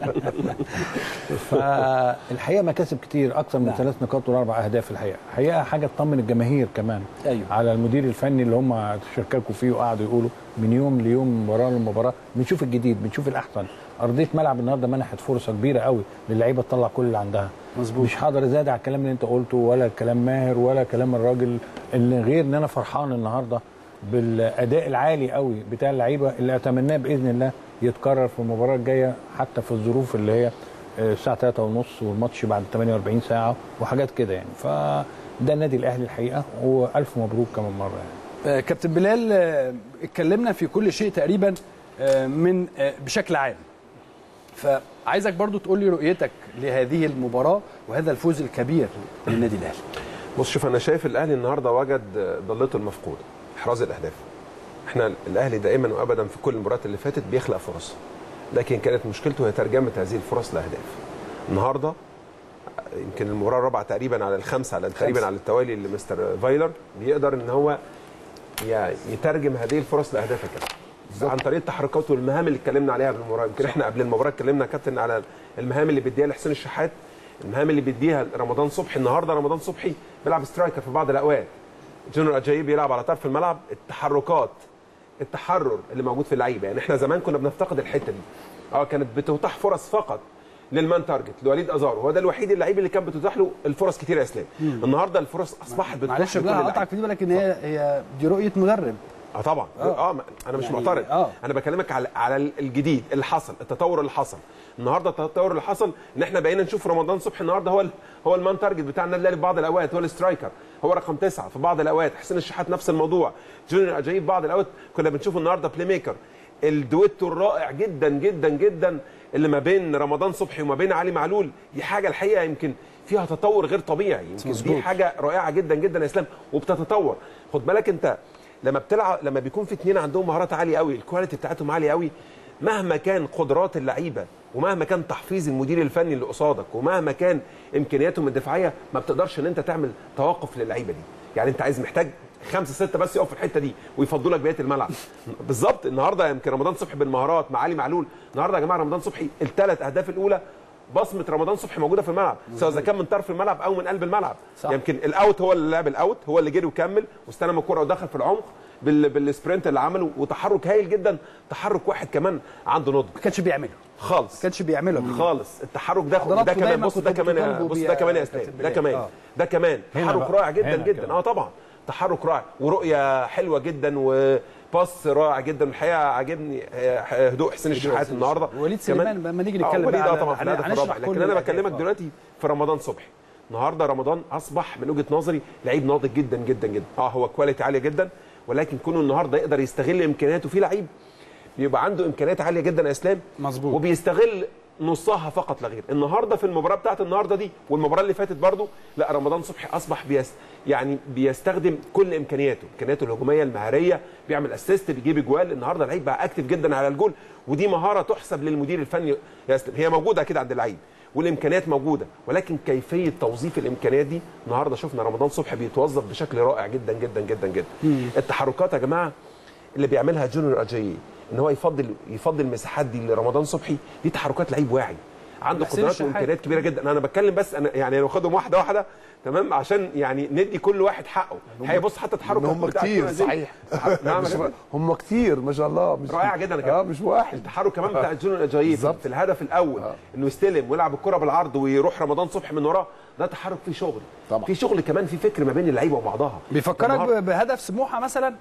فالحقيقه مكاسب كتير اكثر من نعم. ثلاث نقاط واربع اهداف الحقيقه الحقيقه حاجه تطمن الجماهير كمان ايوه على المدير الفني اللي هم شاركوا فيه وقعدوا يقولوا من يوم ليوم مباراه لمباراه بنشوف الجديد بنشوف الاحسن ارضيه ملعب النهارده منحت فرصه كبيره قوي للعيبه تطلع كل اللي عندها مظبوط مش هقدر ازاد على الكلام اللي انت قلته ولا كلام ماهر ولا كلام الراجل اللي غير ان انا فرحان النهارده بالاداء العالي قوي بتاع اللعيبه اللي اتمناه باذن الله يتكرر في المباراه الجايه حتى في الظروف اللي هي آه، الساعه 3 ونص والماتش بعد 48 ساعه وحاجات كده يعني فده النادي الاهلي الحقيقه والف مبروك كمان مره يعني آه، كابتن بلال آه، اتكلمنا في كل شيء تقريبا آه، من آه، بشكل عام فعايزك برضو تقول لي رؤيتك لهذه المباراة وهذا الفوز الكبير للنادي الأهلي بص شوف انا شايف الاهلي النهارده وجد ضلته المفقوده احراز الاهداف احنا الاهلي دائما وابدا في كل المباريات اللي فاتت بيخلق فرص لكن كانت مشكلته هي ترجمه هذه الفرص لاهداف النهارده يمكن المباراه الرابعه تقريبا على الخمسه على تقريبا على التوالي اللي مستر فايلر بيقدر ان هو ي- يترجم هذه الفرص لاهداف يا كابتن عن طريق التحركات والمهام اللي اتكلمنا عليها قبل المباراه يمكن احنا قبل المباراه اتكلمنا يا كابتن على المهام اللي بيديها لحسين الشحات المهام اللي بيديها رمضان صبحي النهارده رمضان صبحي بيلعب سترايكر في بعض الاوقات جنرال اجاي بيلعب على طرف الملعب التحركات التحرر اللي موجود في اللعيبه يعني احنا زمان كنا بنفتقد الحته دي اه كانت بتتاح فرص فقط للمان تارجت لوليد ازارو هو ده الوحيد اللعيب اللي كان بتتاح له الفرص كتير يا اسلام النهارده الفرص اصبحت بتتاح معلش لكل بقى اللعيبة. هقطعك في دي ولكن هي هي دي رؤيه مدرب اه طبعا اه, آه انا مش يعني معترض آه. انا بكلمك على على الجديد اللي حصل التطور اللي حصل النهارده التطور اللي حصل ان احنا بقينا نشوف رمضان صبحي النهارده هو ال- هو المان تارجت بتاع النادي الاهلي في بعض الاوقات هو السترايكر هو رقم تسعه في بعض الاوقات حسين الشحات نفس الموضوع جونيور اجاي في بعض الاوقات كنا بنشوف النهارده بلاي ميكر الدويتو الرائع جدا جدا جدا اللي ما بين رمضان صبحي وما بين علي معلول دي حاجه الحقيقه يمكن فيها تطور غير طبيعي يمكن دي حاجه رائعه جدا جدا يا اسلام وبتتطور خد بالك انت لما بتلعب لما بيكون في اتنين عندهم مهارات عاليه قوي الكواليتي بتاعتهم عاليه قوي مهما كان قدرات اللعيبه ومهما كان تحفيز المدير الفني اللي قصادك ومهما كان امكانياتهم الدفاعيه ما بتقدرش ان انت تعمل توقف للعيبه دي يعني انت عايز محتاج خمسه سته بس يقف في الحته دي ويفضوا لك بقيه الملعب بالظبط النهارده يمكن رمضان صبحي بالمهارات مع علي معلول النهارده يا جماعه رمضان صبحي الثلاث اهداف الاولى بصمه رمضان صبحي موجوده في الملعب سواء اذا كان من طرف الملعب او من قلب الملعب صح. يمكن الاوت هو اللي لعب الاوت هو اللي جري وكمل واستلم الكره ودخل في العمق بال... بالسبرنت اللي عمله وتحرك هايل جدا تحرك واحد كمان عنده نضج ما كانش بيعمله خالص ما كانش بيعمله خالص التحرك ده حضراتكم ده كمان دايما بص ده كنتوا كمان يا- بتطالبوا بص بيه ده كمان يا يا اسلام كابتن ده بلال. كمان آه. ده كمان هنا تحرك بقى. رائع جدا هنا جدا كمان. اه طبعا تحرك رائع ورؤيه حلوه جدا وباص رائع جدا الحقيقه عاجبني آه، هدوء حسين الشحات النهارده وليد كمان- سليمان لما نيجي آه، نتكلم وليد بقى اه على- طبعا في الهدف هنشرح الرابع كل لكن انا الأهداف. بكلمك آه. دلوقتي في رمضان صبحي النهارده رمضان اصبح من وجهه نظري لعيب ناضج جدا جدا جدا اه هو كواليتي عاليه جدا ولكن كونه النهارده يقدر يستغل امكانياته في لعيب بيبقى عنده امكانيات عاليه جدا يا اسلام مظبوط. وبيستغل نصها فقط لا غير النهارده في المباراه بتاعت النهارده دي والمباراه اللي فاتت برضو لا رمضان صبحي اصبح بيس يعني بيستخدم كل امكانياته امكانياته الهجوميه المهاريه بيعمل اسيست بيجيب اجوال النهارده لعيب بقى اكتف جدا على الجول ودي مهاره تحسب للمدير الفني يا اسلام هي موجوده اكيد عند اللعيب والامكانيات موجوده ولكن كيفيه توظيف الامكانيات دي النهارده شفنا رمضان صبحي بيتوظف بشكل رائع جدا جدا جدا جدا التحركات يا جماعه اللي بيعملها جونيور اجاييه ان هو يفضل يفضل المساحات دي لرمضان صبحي دي تحركات لعيب واعي عنده حسين قدرات الشحات. وامكانيات كبيره جدا انا بتكلم بس انا يعني انا واخدهم واحده واحده تمام عشان يعني ندي كل واحد حقه هي بص حتى التحرك إن هم بتاع كتير جونيور أجاييه. صحيح نعم مش يا كابتن. هم كتير ما شاء الله مش رائع جدا يا اه كابتن مش واحد التحرك كمان بتاع جونيور اجاييه بالظبط. في الهدف الاول انه يستلم ويلعب الكره بالعرض ويروح رمضان صبحي من وراه ده تحرك فيه شغل طبعا. في شغل كمان في فكر ما بين اللعيبه وبعضها بيفكرك النهاردة- ب- بهدف سموحه مثلا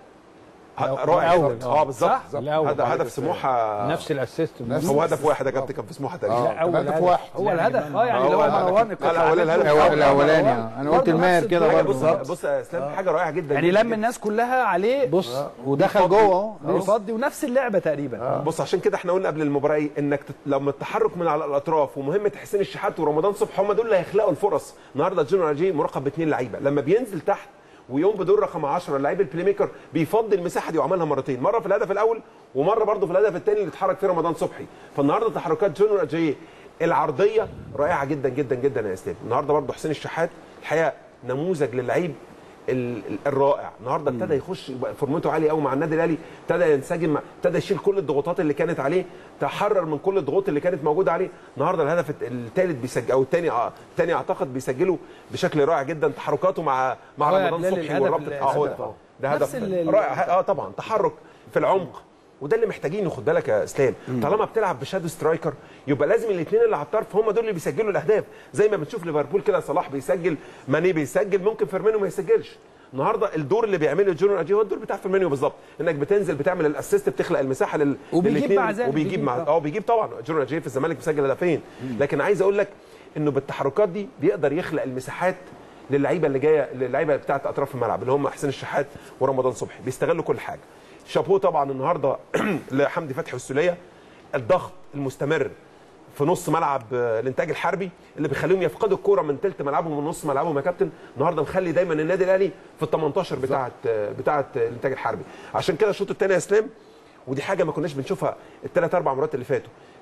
رائع الأول. جدا. اه بالظبط صح؟ الأول. هذا هدف سموحه نفس الاسيست هو هدف واحد يا كابتن كان في سموحه تقريبا اه أول كان هدف هدف. واحد هو الهدف اه يعني اللي هو هو الهدف. مروان لا، لا، ولا الهدف. الأول. الاولاني آه. انا قلت برضه الماهر نفس كده الطريقة برضه بص بص يا اسلام حاجه رائعه جدا يعني جدا لم الناس كلها عليه بص ودخل جوه اهو بيفضي ونفس اللعبه تقريبا بص عشان كده احنا قلنا قبل المباراه ايه انك تت... لما التحرك من على الاطراف ومهمه حسين الشحات ورمضان صبحي هم دول اللي هيخلقوا الفرص النهارده جونيور اجي مراقب باثنين لعيبه لما بينزل تحت ويقوم بدور رقم 10 اللعيب البلاي ميكر بيفضي المساحه دي وعملها مرتين مره في الهدف الاول ومره برضه في الهدف الثاني اللي اتحرك فيه رمضان صبحي فالنهارده تحركات جونيور اجي العرضيه رائعه جدا جدا جدا يا اسلام النهارده برضه حسين الشحات الحقيقه نموذج للعيب ال- ال- الرائع النهارده ابتدى يخش يبقى فورمته عالي قوي مع النادي الاهلي ابتدى ينسجم مع- ابتدى يشيل كل الضغوطات اللي كانت عليه تحرر من كل الضغوط اللي كانت موجوده عليه النهارده الهدف الثالث بيسجل او الثاني الثاني اعتقد بيسجله بشكل رائع جدا تحركاته مع مع هو يا رمضان بلال صبحي الهدف والربط اللي- اه هو الهدف. ده ده نفس هدف ال- رائع اه طبعا تحرك في العمق وده اللي محتاجينه خد بالك يا اسلام طالما بتلعب بشادو سترايكر يبقى لازم الاثنين اللي على الطرف هم دول اللي بيسجلوا الاهداف زي ما بنشوف ليفربول كده صلاح بيسجل ماني بيسجل ممكن فيرمينو ما يسجلش النهارده الدور اللي بيعمله جونيور اجي هو الدور بتاع فيرمينيو بالظبط انك بتنزل بتعمل الاسيست بتخلق المساحه لل وبيجيب للاتنين، مع ذلك، وبيجيب بيجيب، مع آه. اه بيجيب طبعا جونيور اجي في الزمالك مسجل هدفين لكن عايز اقول لك انه بالتحركات دي بيقدر يخلق المساحات للعيبه اللي جايه للعيبه بتاعت اطراف الملعب اللي هم حسين الشحات ورمضان صبحي بيستغلوا كل حاجه شابوه طبعا النهارده لحمدي فتحي والسوليه الضغط المستمر في نص ملعب آه، الانتاج الحربي اللي بيخليهم يفقدوا الكوره من ثلث ملعبهم ومن نص ملعبهم يا كابتن النهارده مخلي دايما النادي الاهلي في ال 18 بتاعه آه، بتاعه آه، الانتاج الحربي عشان كده الشوط الثاني يا اسلام ودي حاجه ما كناش بنشوفها الثلاث اربع مرات اللي فاتوا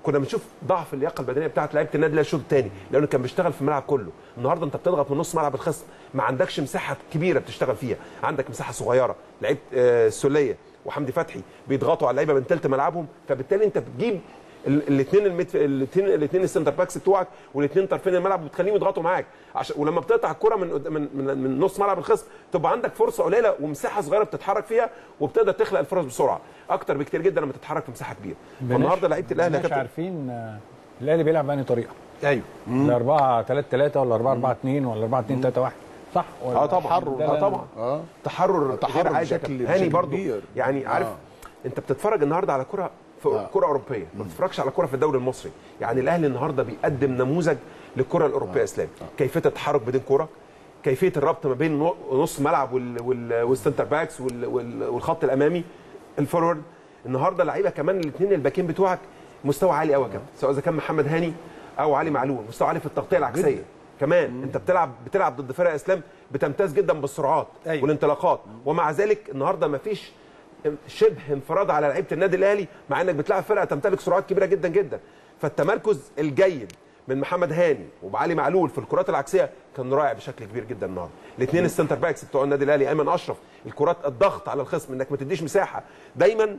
كنا بنشوف ضعف اللياقه البدنيه بتاعت لعيبه النادي الاهلي الشوط الثاني لانه كان بيشتغل في الملعب كله النهارده انت بتضغط من نص ملعب الخصم ما عندكش مساحه كبيره بتشتغل فيها عندك مساحه صغيره لعيبه آه، السوليه وحمدي فتحي بيضغطوا على اللعيبه من ثلث ملعبهم فبالتالي انت بتجيب الاثنين الميت الاثنين الاثنين السنتر باكس بتوعك والاثنين طرفين الملعب بتخليهم يضغطوا معاك عشان ولما بتقطع الكره من قد- من من, من نص ملعب الخصم تبقى عندك فرصه قليله ومساحه صغيره بتتحرك فيها وبتقدر تخلق الفرص بسرعه اكتر بكتير جدا لما تتحرك في مساحه كبيره فالنهارده لعيبه الاهلي يا مش كابتن عارفين آه، الاهلي بيلعب بأنهي طريقه ايوه ال 4 3 3 ولا 4 4 2 ولا 4 2 3 1 صح ولا اه طبعا ده اه لا- طبعا اه تحرر تحرر غير عادي يا بشكل- كابتن. هاني بشكل برضو كبير. يعني عارف آه. انت بتتفرج النهارده على كره في كره اوروبيه ما بتتفرجش على كره في الدوري المصري يعني الاهلي النهارده بيقدم نموذج للكره الاوروبيه اسلام كيفيه التحرك بدون كره كيفيه الربط ما بين نو- نص ملعب وال- وال- والسنتر باكس وال- وال- والخط الامامي الفورورد النهارده لعيبه كمان الاثنين الباكين بتوعك مستوى عالي قوي يا كابتن سواء اذا كان محمد هاني او علي معلول مستوى عالي في التغطيه العكسيه كمان انت بتلعب بتلعب ضد فرق اسلام بتمتاز جدا بالسرعات أيوة. والانطلاقات ومع ذلك النهارده ما فيش شبه انفراد على لعيبه النادي الاهلي مع انك بتلعب فرقه تمتلك سرعات كبيره جدا جدا فالتمركز الجيد من محمد هاني وعلي معلول في الكرات العكسيه كان رائع بشكل كبير جدا النهارده الاثنين السنتر باكس بتوع النادي الاهلي ايمن اشرف الكرات الضغط على الخصم انك ما تديش مساحه دايما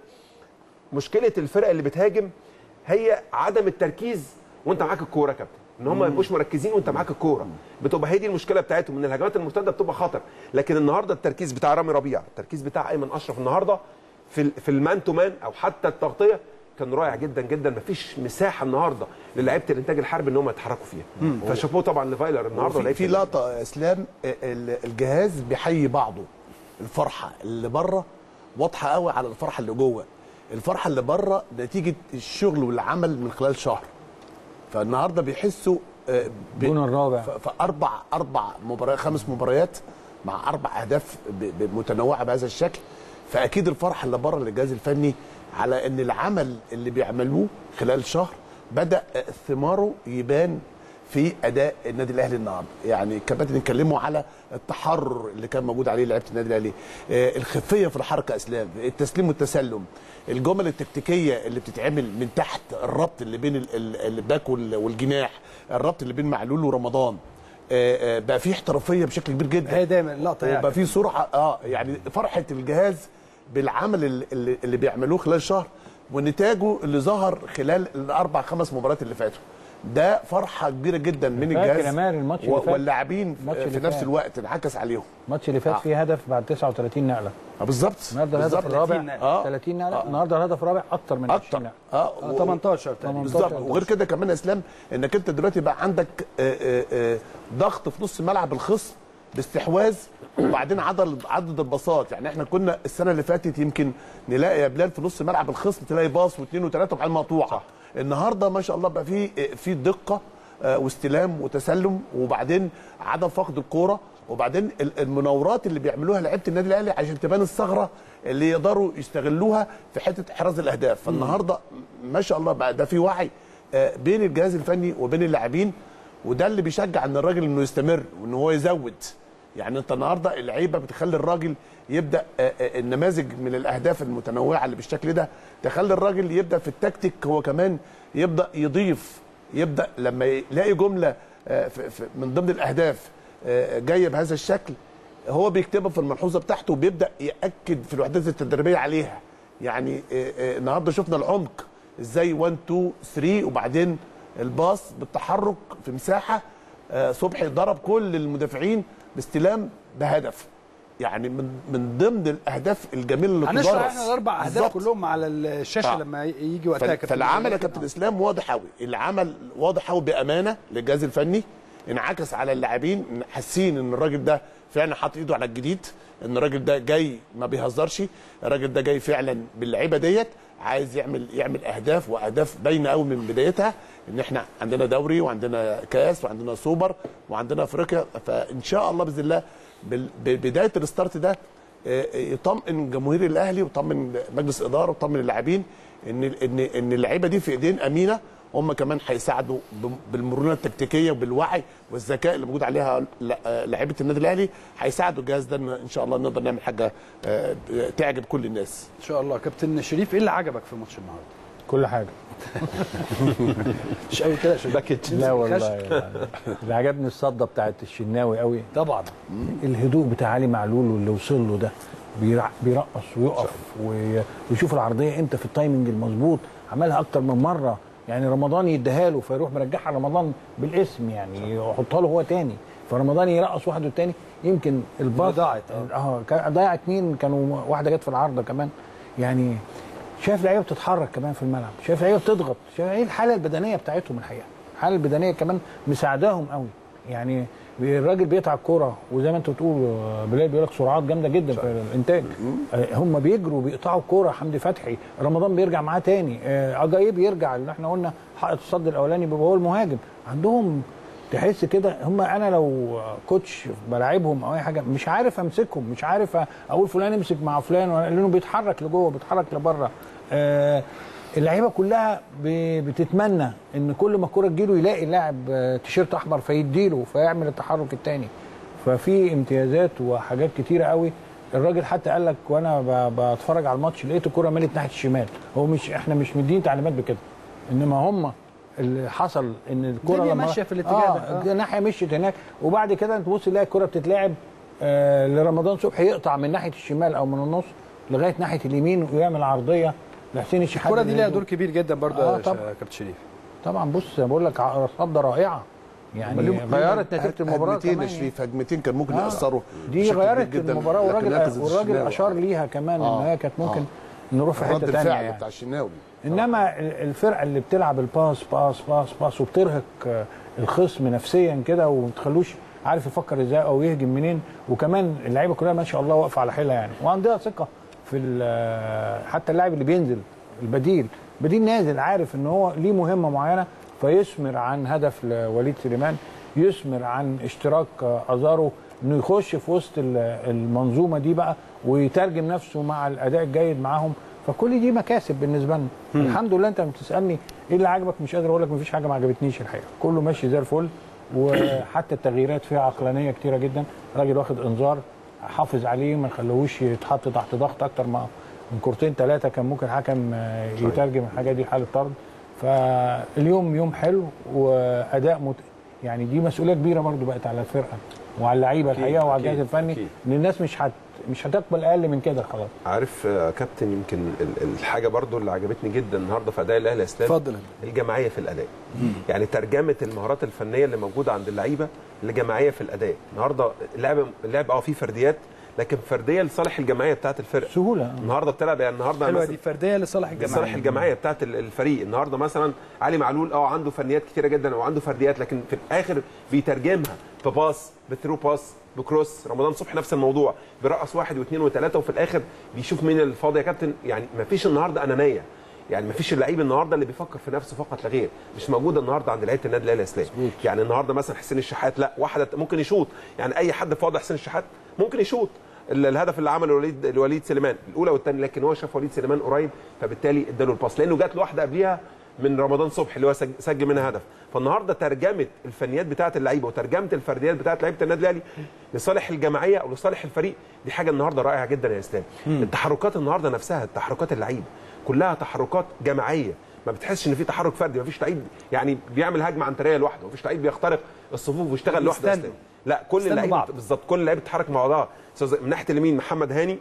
مشكله الفرق اللي بتهاجم هي عدم التركيز وانت معاك الكوره يا كابتن ان هم ما يبقوش مركزين وانت معاك الكوره بتبقى هي دي المشكله بتاعتهم ان الهجمات المرتده بتبقى خطر لكن النهارده التركيز بتاع رامي ربيع التركيز بتاع ايمن اشرف النهارده في ال- في المان تو مان او حتى التغطيه كان رائع جدا جدا مفيش مساحه النهارده للاعيبه الانتاج الحربي ان هم يتحركوا فيها فشابوه طبعا لفايلر النهارده في, لعيبة في لقطه يا اسلام ال- الجهاز بيحيي بعضه الفرحه اللي بره واضحه قوي على الفرحه اللي جوه الفرحه اللي بره نتيجه الشغل والعمل من خلال شهر فالنهارده بيحسوا آه، ب- الجون الرابع. ف- فاربع اربع مباريات خمس مباريات مع اربع اهداف ب- ب- متنوعه بهذا الشكل فاكيد الفرحه اللي بره للجهاز الفني على ان العمل اللي بيعملوه خلال شهر بدا ثماره يبان في اداء النادي الاهلي النهارده يعني الكباتن اتكلموا على التحرر اللي كان موجود عليه لعيبه النادي الاهلي آه، الخفيه في الحركه اسلام التسليم والتسلم الجمل التكتيكيه اللي بتتعمل من تحت الربط اللي بين ال- ال- الباك وال- والجناح الربط اللي بين معلول ورمضان آه، آه، بقى في احترافيه بشكل كبير جدا هي دايما اللقطه يعني وبقى في سرعه اه يعني فرحه الجهاز بالعمل اللي, اللي- اللي بيعملوه خلال شهر ونتاجه اللي ظهر خلال الاربع خمس مباريات اللي فاتوا ده فرحه كبيره جدا من فاكر الجهاز يا ماهر الماتش اللي و- فات؟ واللاعبين الماتش في اللي نفس فات. الوقت انعكس عليهم الماتش اللي فات آه. فيه هدف بعد 39 نقله آه، بالظبط النهارده الهدف بالظبط. الرابع 30 نقلة. آه. 30 نقله آه. النهارده الهدف الرابع اكتر من 20 اكتر نقله اه آه، و- 18 تقريبا بالظبط وغير كده كمان يا اسلام انك انت دلوقتي بقى عندك آه، آه، آه، ضغط في نص ملعب الخصم باستحواذ وبعدين عدد عدد الباصات يعني احنا كنا السنه اللي فاتت يمكن نلاقي يا بلال في نص ملعب الخصم تلاقي باص واثنين وثلاثه وبعدين مقطوعه صح. النهارده ما شاء الله بقى في آه، في دقه آه، واستلام وتسلم وبعدين عدم فقد الكوره وبعدين ال- المناورات اللي بيعملوها لعيبه النادي الاهلي عشان تبان الثغره اللي يقدروا يستغلوها في حته احراز الاهداف فالنهارده ما شاء الله بقى ده في وعي آه، بين الجهاز الفني وبين اللاعبين وده اللي بيشجع ان الراجل انه يستمر وان هو يزود يعني انت النهارده اللعيبه بتخلي الراجل يبدا آه، آه، النماذج من الاهداف المتنوعه اللي بالشكل ده تخلي الراجل يبدا في التكتيك هو كمان يبدا يضيف يبدا لما يلاقي جمله آه، في- في- من ضمن الاهداف آه، جايه بهذا الشكل هو بيكتبها في الملحوظه بتاعته وبيبدا ياكد في الوحدات التدريبيه عليها يعني آه، آه، النهارده شفنا العمق ازاي 1 2 3 وبعدين الباص بالتحرك في مساحه آه، صبحي ضرب كل المدافعين باستلام بهدف يعني من من ضمن الاهداف الجميله اللي هنشرح تدرس. احنا الاربع اهداف بالظبط. كلهم على الشاشه آه. لما يجي وقتها فال- كابتن فالعمل يا إبراهيم. كابتن اسلام واضح قوي العمل واضح قوي بامانه للجهاز الفني انعكس على اللاعبين إن حاسين ان الراجل ده فعلا حاطط ايده على الجديد ان الراجل ده جاي ما بيهزرش الراجل ده جاي فعلا باللعيبه ديت عايز يعمل يعمل اهداف واهداف باينه قوي من بدايتها ان احنا عندنا دوري وعندنا كاس وعندنا سوبر وعندنا افريقيا فان شاء الله باذن الله بال- ببدايه الستارت ده آه، يطمئن جماهير الاهلي ويطمئن مجلس اداره ويطمئن اللاعبين ان ان ان اللعيبه دي في ايدين امينه هم كمان هيساعدوا بم- بالمرونه التكتيكيه وبالوعي والذكاء اللي موجود عليها ل- آه، لعيبه النادي الاهلي هيساعدوا الجهاز ده إن ان شاء الله نقدر نعمل حاجه آه، تعجب كل الناس ان شاء الله كابتن شريف ايه اللي عجبك في ماتش النهارده كل حاجه مش قوي كده عشان باكيت لا والله اللي عجبني الصده بتاعت الشناوي قوي طبعا الهدوء بتاع علي معلول واللي وصل له ده بيرع- بيرقص ويقف وي- ويشوف العرضيه امتى في التايمنج المظبوط عملها اكتر من مره يعني رمضان يديها له فيروح مرجعها رمضان بالاسم يعني يحطها له هو تاني فرمضان يرقص واحد والتاني يمكن الباص ضاعت، اه كان- ضيع اتنين كانوا واحده جت في العارضه كمان يعني شايف لعيبه بتتحرك كمان في الملعب شايف لعيبه بتضغط شايف ايه الحاله البدنيه بتاعتهم الحقيقه الحاله البدنيه كمان مساعداهم قوي يعني الراجل بيقطع الكوره وزي ما انت بتقول آه، بلال بيقول لك سرعات جامده جدا في الانتاج آه، هم بيجروا بيقطعوا الكوره حمدي فتحي رمضان بيرجع معاه تاني آه، اجايب يرجع اللي احنا قلنا حائط الصد الاولاني بيبقى هو المهاجم عندهم تحس كده هم انا لو كوتش بلاعبهم او اي حاجه مش عارف امسكهم مش عارف اقول فلان امسك مع فلان ولا- لانه بيتحرك لجوه بيتحرك لبره آه اللعيبه كلها ب- بتتمنى ان كل ما الكوره تجيله يلاقي لاعب آه، تيشيرت احمر فيديله فيعمل التحرك الثاني ففي امتيازات وحاجات كتيره قوي الراجل حتى قال لك وانا ب- بتفرج على الماتش لقيت الكوره مالت ناحيه الشمال هو مش احنا مش مدين تعليمات بكده انما هم اللي حصل ان الكوره الدنيا لما ماشية في الاتجاه ده، آه. آه. ناحيه مشيت هناك وبعد كده تبص تلاقي الكوره بتتلعب آه لرمضان صبحي يقطع من ناحيه الشمال او من النص لغايه ناحيه اليمين ويعمل عرضيه لحسين الشحات الكره دي ليها اللي- دور كبير جدا برضه آه، يا طبعا. شا- كابتن شريف طبعا بص بقول لك ع- صده رائعه يعني ليهم- غيرت ليهم نتيجه المباراه هجمتين كمان يا شريف هجمتين كان ممكن آه. ياثروا دي بشكل غيرت كبير جداً. المباراه لكن والراجل ركز والراجل الشناوي. اشار ليها كمان آه. ان هي كانت ممكن آه. نروح في رد حته ثانيه الفعل يعني بتاع الشناوي انما ال- الفرقه اللي بتلعب الباس باس باس باس وبترهق آه، الخصم نفسيا كده وما تخلوش عارف يفكر ازاي او يهجم منين وكمان اللعيبه كلها ما شاء الله واقفه على حيلها يعني وعندها ثقه في ال- حتى اللاعب اللي بينزل البديل بديل نازل عارف ان هو ليه مهمه معينه فيثمر عن هدف لوليد سليمان يثمر عن اشتراك آه، ازارو انه يخش في وسط ال- المنظومه دي بقى ويترجم نفسه مع الاداء الجيد معاهم فكل دي مكاسب بالنسبه لنا الحمد لله انت لما بتسالني ايه اللي عجبك مش قادر اقول لك مفيش حاجه ما عجبتنيش الحقيقه كله ماشي زي الفل وحتى التغييرات فيها عقلانيه كتيره جدا راجل واخد انذار حافظ عليه ما خلوهوش يتحط تحت ضغط اكتر ما من كورتين ثلاثه كان ممكن حكم آه، يترجم الحاجه دي حاله طرد فاليوم يوم حلو واداء مت... يعني دي مسؤوليه كبيره برضو بقت على الفرقه وعلى اللعيبه الحقيقه وعلى الجهاز الفني أكيد. ان الناس مش هت مش هتقبل اقل من كده خلاص عارف آه، كابتن يمكن ال- الحاجه برضو اللي عجبتني جدا النهارده في اداء الاهلي يا اسلام اتفضل الجماعيه في الاداء يعني ترجمه المهارات الفنيه اللي موجوده عند اللعيبه لجماعيه في الاداء النهارده اللعب اللعب اه فيه فرديات لكن فرديه لصالح الجماعيه بتاعه الفرقه سهوله النهارده بتلعب يعني النهارده حلوه مثلاً- دي فرديه لصالح الجماعه لصالح الجماعيه بتاعت ال- الفريق النهارده مثلا علي معلول اه عنده فنيات كتيره جدا وعنده فرديات لكن في الاخر بيترجمها بباص بثرو باس بكروس رمضان صبحي نفس الموضوع بيرقص واحد واثنين وثلاثه وفي الاخر بيشوف مين الفاضي يا كابتن يعني ما فيش النهارده انانيه يعني ما فيش اللعيب النهارده اللي بيفكر في نفسه فقط لا غير مش موجوده النهارده عند لعيبه النادي الاهلي يا اسلام يعني النهارده مثلا حسين الشحات لا واحده ممكن يشوط يعني اي حد فاضي حسين الشحات ممكن يشوط ال- الهدف اللي عمله وليد الوليد سليمان الاولى والثانيه لكن هو شاف وليد سليمان قريب فبالتالي اداله الباس لانه جات له واحده قبليها من رمضان صبحي اللي هو سج- سجل منها هدف فالنهارده ترجمه الفنيات بتاعه اللعيبه وترجمه الفرديات بتاعه لعيبه النادي الاهلي لصالح الجماعيه او لصالح الفريق دي حاجه النهارده رائعه جدا يا اسلام التحركات النهارده نفسها تحركات اللعيبه كلها تحركات جماعيه ما بتحسش ان في تحرك فردي ما فيش لعيب يعني بيعمل هجمه عنتريه لوحده ما فيش لعيب بيخترق الصفوف ويشتغل لوحده يا بيستنوا. اسلام لا كل بيستنوا اللعيبه بعض. بالظبط كل اللعيبه بتتحرك مع بعضها سواء من ناحيه اليمين محمد هاني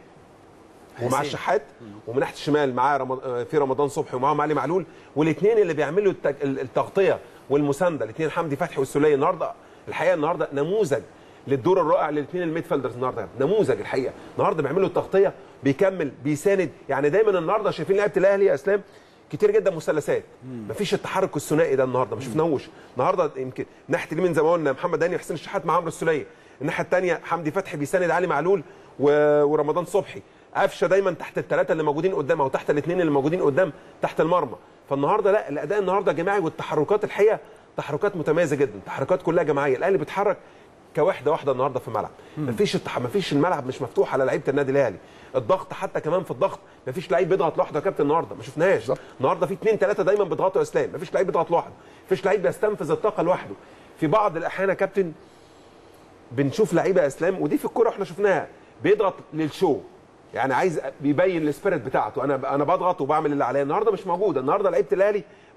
ومع حسين. الشحات ومن ناحيه الشمال معاه رمض... آه، في رمضان صبحي ومعاهم علي معلول والاثنين اللي بيعملوا التج... ال- التغطيه والمسانده الاثنين حمدي فتحي والسوليه النهارده الحقيقه النهارده نموذج للدور الرائع للاثنين الميدفيلدرز النهارده نموذج الحقيقه النهارده بيعملوا التغطيه بيكمل بيساند يعني دايما النهارده شايفين لعيبه الاهلي يا اسلام كتير جدا مثلثات مفيش التحرك الثنائي ده النهارده ما شفناهوش النهارده يمكن ناحيه اليمين زي ما قلنا محمد هاني وحسين الشحات مع عمرو السوليه الناحيه الثانيه حمدي فتحي بيساند علي معلول و... ورمضان صبحي قفشه دايما تحت الثلاثه اللي موجودين قدام او تحت الاثنين اللي موجودين قدام تحت المرمى فالنهارده لا الاداء النهارده جماعي والتحركات الحقيقه تحركات متميزه جدا تحركات كلها جماعيه الاهلي بيتحرك كوحده واحده النهارده في الملعب مفيش التح... مفيش الملعب مش مفتوح على لعيبه النادي الاهلي الضغط حتى كمان في الضغط مفيش لعيب بيضغط لوحده يا كابتن النهارده ما شفناهاش النهارده في اثنين ثلاثه دايما بيضغطوا يا اسلام مفيش لعيب بيضغط لوحده مفيش لعيب بيستنفذ الطاقه لوحده في بعض الاحيان يا كابتن بنشوف لعيبه يا اسلام ودي في الكوره احنا شفناها بيضغط للشو يعني عايز بيبين السبيريت بتاعته انا انا بضغط وبعمل اللي عليا النهارده مش موجوده النهارده لعيبه الاهلي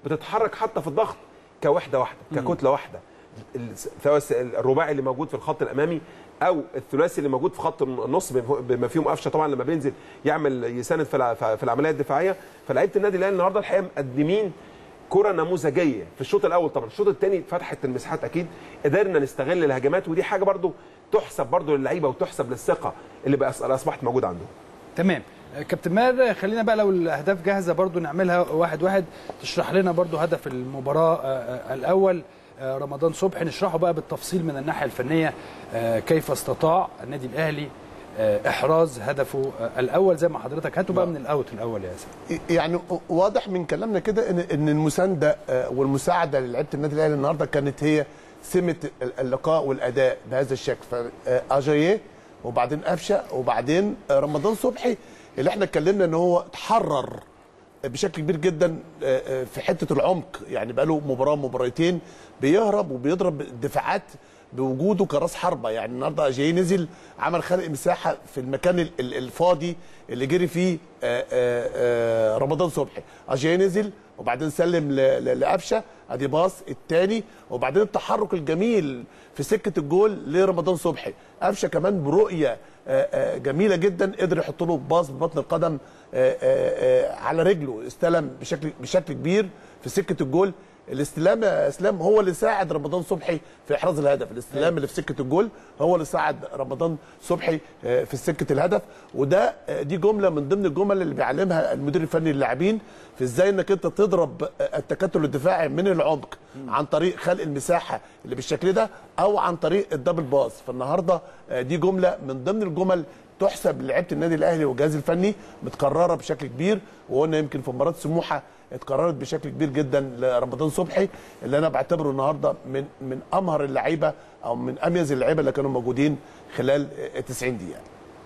بتتحرك حتى في الضغط كوحده واحده ككتله واحده ال- سواء الس- الرباعي اللي موجود في الخط الامامي او الثلاثي اللي موجود في خط النص بم- بما فيهم قفشه طبعا لما بينزل يعمل يساند في الع- في العمليه الدفاعيه فلعيبه النادي الاهلي النهارده الحقيقه مقدمين كره نموذجيه في الشوط الاول طبعا الشوط الثاني فتحت المساحات اكيد قدرنا نستغل الهجمات ودي حاجه برضو تحسب برضو للعيبه وتحسب للثقه اللي بقى اصبحت موجوده عندهم تمام كابتن ماهر خلينا بقى لو الاهداف جاهزه برضو نعملها واحد واحد تشرح لنا برضو هدف المباراه آه، آه، الاول آه، رمضان صبحي نشرحه بقى بالتفصيل من الناحيه الفنيه آه، كيف استطاع النادي الاهلي آه، احراز هدفه آه، الاول زي ما حضرتك هاتوا بقى من الاوت الاول يا ياسر يعني واضح من كلامنا كده ان ان المسانده آه، والمساعده للعيبه النادي الاهلي النهارده كانت هي سمه اللقاء والاداء بهذا الشكل فاجاييه وبعدين قفشه وبعدين آه، رمضان صبحي اللي احنا اتكلمنا ان هو تحرر بشكل كبير جدا آه، آه، في حته العمق يعني بقى له مباراه مباراتين بيهرب وبيضرب الدفاعات بوجوده كراس حربه يعني النهارده جاي نزل عمل خلق مساحه في المكان ال- ال- الفاضي اللي جري فيه آه، آه، آه، رمضان صبحي اجاي نزل وبعدين سلم ل- ل- لقفشه ادي باص الثاني وبعدين التحرك الجميل في سكه الجول لرمضان صبحي قفشه كمان برؤيه آه، آه، جميله جدا قدر يحط له باص ببطن القدم آه، آه، آه، على رجله استلم بشكل بشكل كبير في سكه الجول الاستلام يا اسلام هو اللي ساعد رمضان صبحي في احراز الهدف الاستلام اللي في سكه الجول هو اللي ساعد رمضان صبحي آه، في سكه الهدف وده آه، دي جمله من ضمن الجمل اللي بيعلمها المدير الفني للاعبين في ازاي انك انت تضرب آه، التكتل الدفاعي من العمق عن طريق خلق المساحه اللي بالشكل ده او عن طريق الدبل باص فالنهارده آه، دي جمله من ضمن الجمل تحسب لعيبه النادي الاهلي والجهاز الفني متكرره بشكل كبير وقلنا يمكن في مباراه سموحه اتكررت بشكل كبير جدا لرمضان صبحي اللي انا بعتبره النهارده من من امهر اللعيبه او من اميز اللعيبه اللي كانوا موجودين خلال آه، 90 دقيقه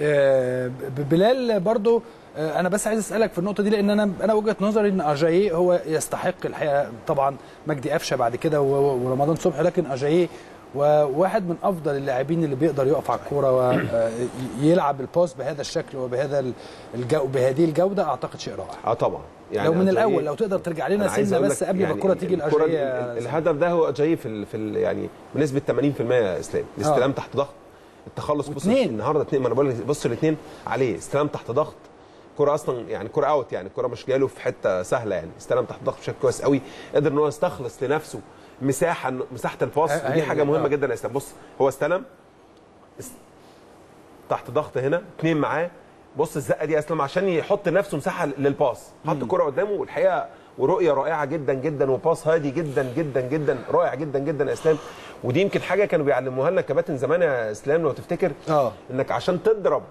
آه، ب- بلال برضو آه، انا بس عايز اسالك في النقطه دي لان انا انا وجهه نظري ان اجاييه هو يستحق الحقيقه طبعا مجدي قفشه بعد كده و- و- ورمضان صبحي لكن اجاييه وواحد من افضل اللاعبين اللي بيقدر يقف على الكوره ويلعب الباس بهذا الشكل وبهذا ال- الجو بهذه الجوده اعتقد شيء رائع اه طبعا لو من أجاييه- الاول لو تقدر ترجع لنا أنا عايز سنه أقول بس لك قبل ما يعني الكره تيجي الكرة دي- لاجاييه ال- الهدف ده هو جاي في ال في ال يعني بنسبه 80% يا اسلام الاستلام تحت ضغط التخلص بص واتنين. النهارده اثنين ما انا بقول لك بص الاثنين عليه استلام تحت ضغط كرة اصلا يعني كرة اوت يعني كرة مش جايه له في حته سهله يعني استلم تحت ضغط بشكل كويس قوي قدر ان هو يستخلص لنفسه مساحه مساحه الباص أه، ودي هي حاجه دي، مهمه آه. جدا يا اسلام بص هو استلم است- تحت ضغط هنا اثنين معاه بص الزقه دي يا اسلام عشان يحط لنفسه مساحه للباص حط الكره قدامه والحقيقه ورؤيه رائعه جدا جدا وباص هادي جدا جدا جدا رائع جدا جدا يا اسلام ودي يمكن حاجه كانوا بيعلموها لنا كباتن زمان يا اسلام لو تفتكر اه انك عشان تضرب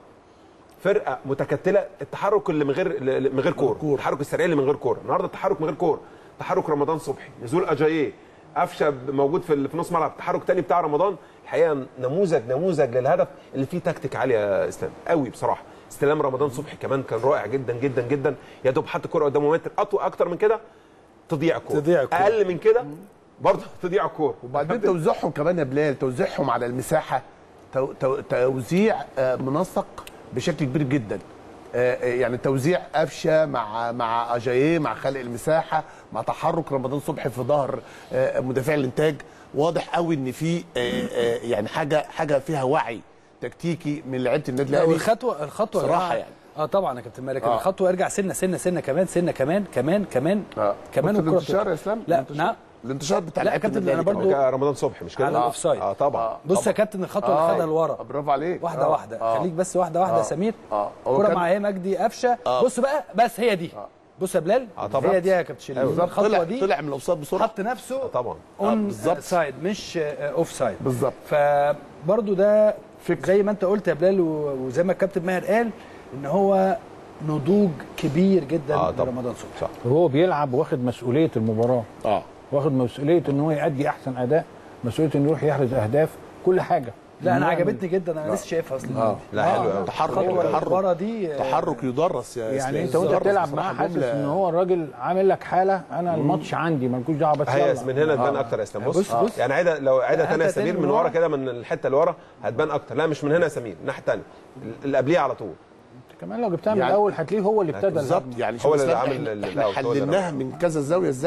فرقه متكتله التحرك اللي من غير اللي من غير كوره التحرك السريع اللي من غير كوره النهارده التحرك من غير كوره تحرك رمضان صبحي نزول اجاييه قفشه موجود في ال- في نص ملعب تحرك تاني بتاع رمضان الحقيقه نموذج نموذج للهدف اللي فيه تكتيك عاليه يا اسلام قوي بصراحه استلام رمضان صبحي كمان كان رائع جدا جدا جدا يا دوب حط الكوره قدامه متر اطول اكتر من كده تضيع الكوره تضيع الكرة. اقل من كده برضه تضيع الكوره وبعدين توزيعهم كمان يا بلال توزيعهم على المساحه تو تو توزيع آه، منسق بشكل كبير جدا آه، آه، يعني توزيع قفشه مع مع اجاييه مع خلق المساحه مع تحرك رمضان صبحي في ظهر آه، مدافع الانتاج واضح قوي ان في آه، آه، يعني حاجه حاجه فيها وعي تكتيكي من لعيبه النادي لا الاهلي والخطوه الخطوه صراحة يا جماعة- يعني. اه طبعا يا كابتن مالك آه. الخطوه ارجع سنه سنه سنه كمان سنه كمان كمان كمان آه. كمان بص والكرة الانتشار بتطلع. يا اسلام لا الانتشار. نعم الانتشار بتاع لا يا لعيبة كابتن النادي انا الأهلي برضو رمضان صبحي مش كده على الاوفسايد اه طبعا بص يا كابتن الخطوه اللي آه. خدها لورا برافو عليك واحده آه. واحده آه. خليك بس واحده واحده آه. يا سمير اه هو كرة كان- مع ايه مجدي قفشه آه. بص بقى بس هي دي بص يا بلال آه طبعا. هي دي يا كابتن شيرين بالظبط الخطوه طلع دي طلع من الاوفسايد بسرعه حط نفسه طبعا اون بالظبط. سايد مش اوف سايد بالظبط فبرضه ده فكر. زي ما انت قلت يا بلال و- وزي ما الكابتن ماهر قال ان هو نضوج كبير جدا آه طبعا. لرمضان صبحي صح وهو بيلعب واخد مسؤوليه المباراه اه واخد مسؤوليه ان هو يأدي احسن اداء مسؤوليه انه يروح يحرز اهداف كل حاجه لا انا إنه عجبتني جدا انا لسه شايفها اصلا اه لا حلو قوي تحرك الخطوه اللي تحرك ورا دي آه، تحرك يدرس يا يعني إسلام. انت وانت يدرس بتلعب بصراحة معاه حاسس جملة. ان هو الراجل عامل لك حاله انا الماتش عندي مالكوش دعوه بس هي يلا. من هنا تبان اكتر يا اسلام بص, بص- بص. يعني عاده لو عاده لا، ثانيه يا حتة تاني سمير من من ورا ورا. كده من الحته اللي ورا هتبان اكتر لا مش من هنا يا سمير الناحيه الثانيه اللي قبليه على طول كمان لو جبتها من يعني- الاول هتلاقيه هو اللي ابتدى بالظبط اللعب. يعني هو شوف اللي إسلام عامل احنا, ال- احنا الأوت، هو اللي حللناها من كذا زاويه ازاي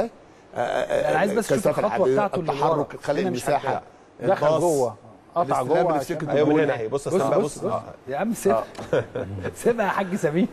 أنا عايز بس أشوف كثافة الخطوة العدد، بتاعته اللي التحرك ورا. خلق هنا مش المساحه دخل الباص، جوه قطع الاستلام جوه اللي في عشان- سكة ايوه من الجول. هنا اهي بص بص استنى بص, بص بص. آه. يا عم سيبها سيبها يا حاج سمير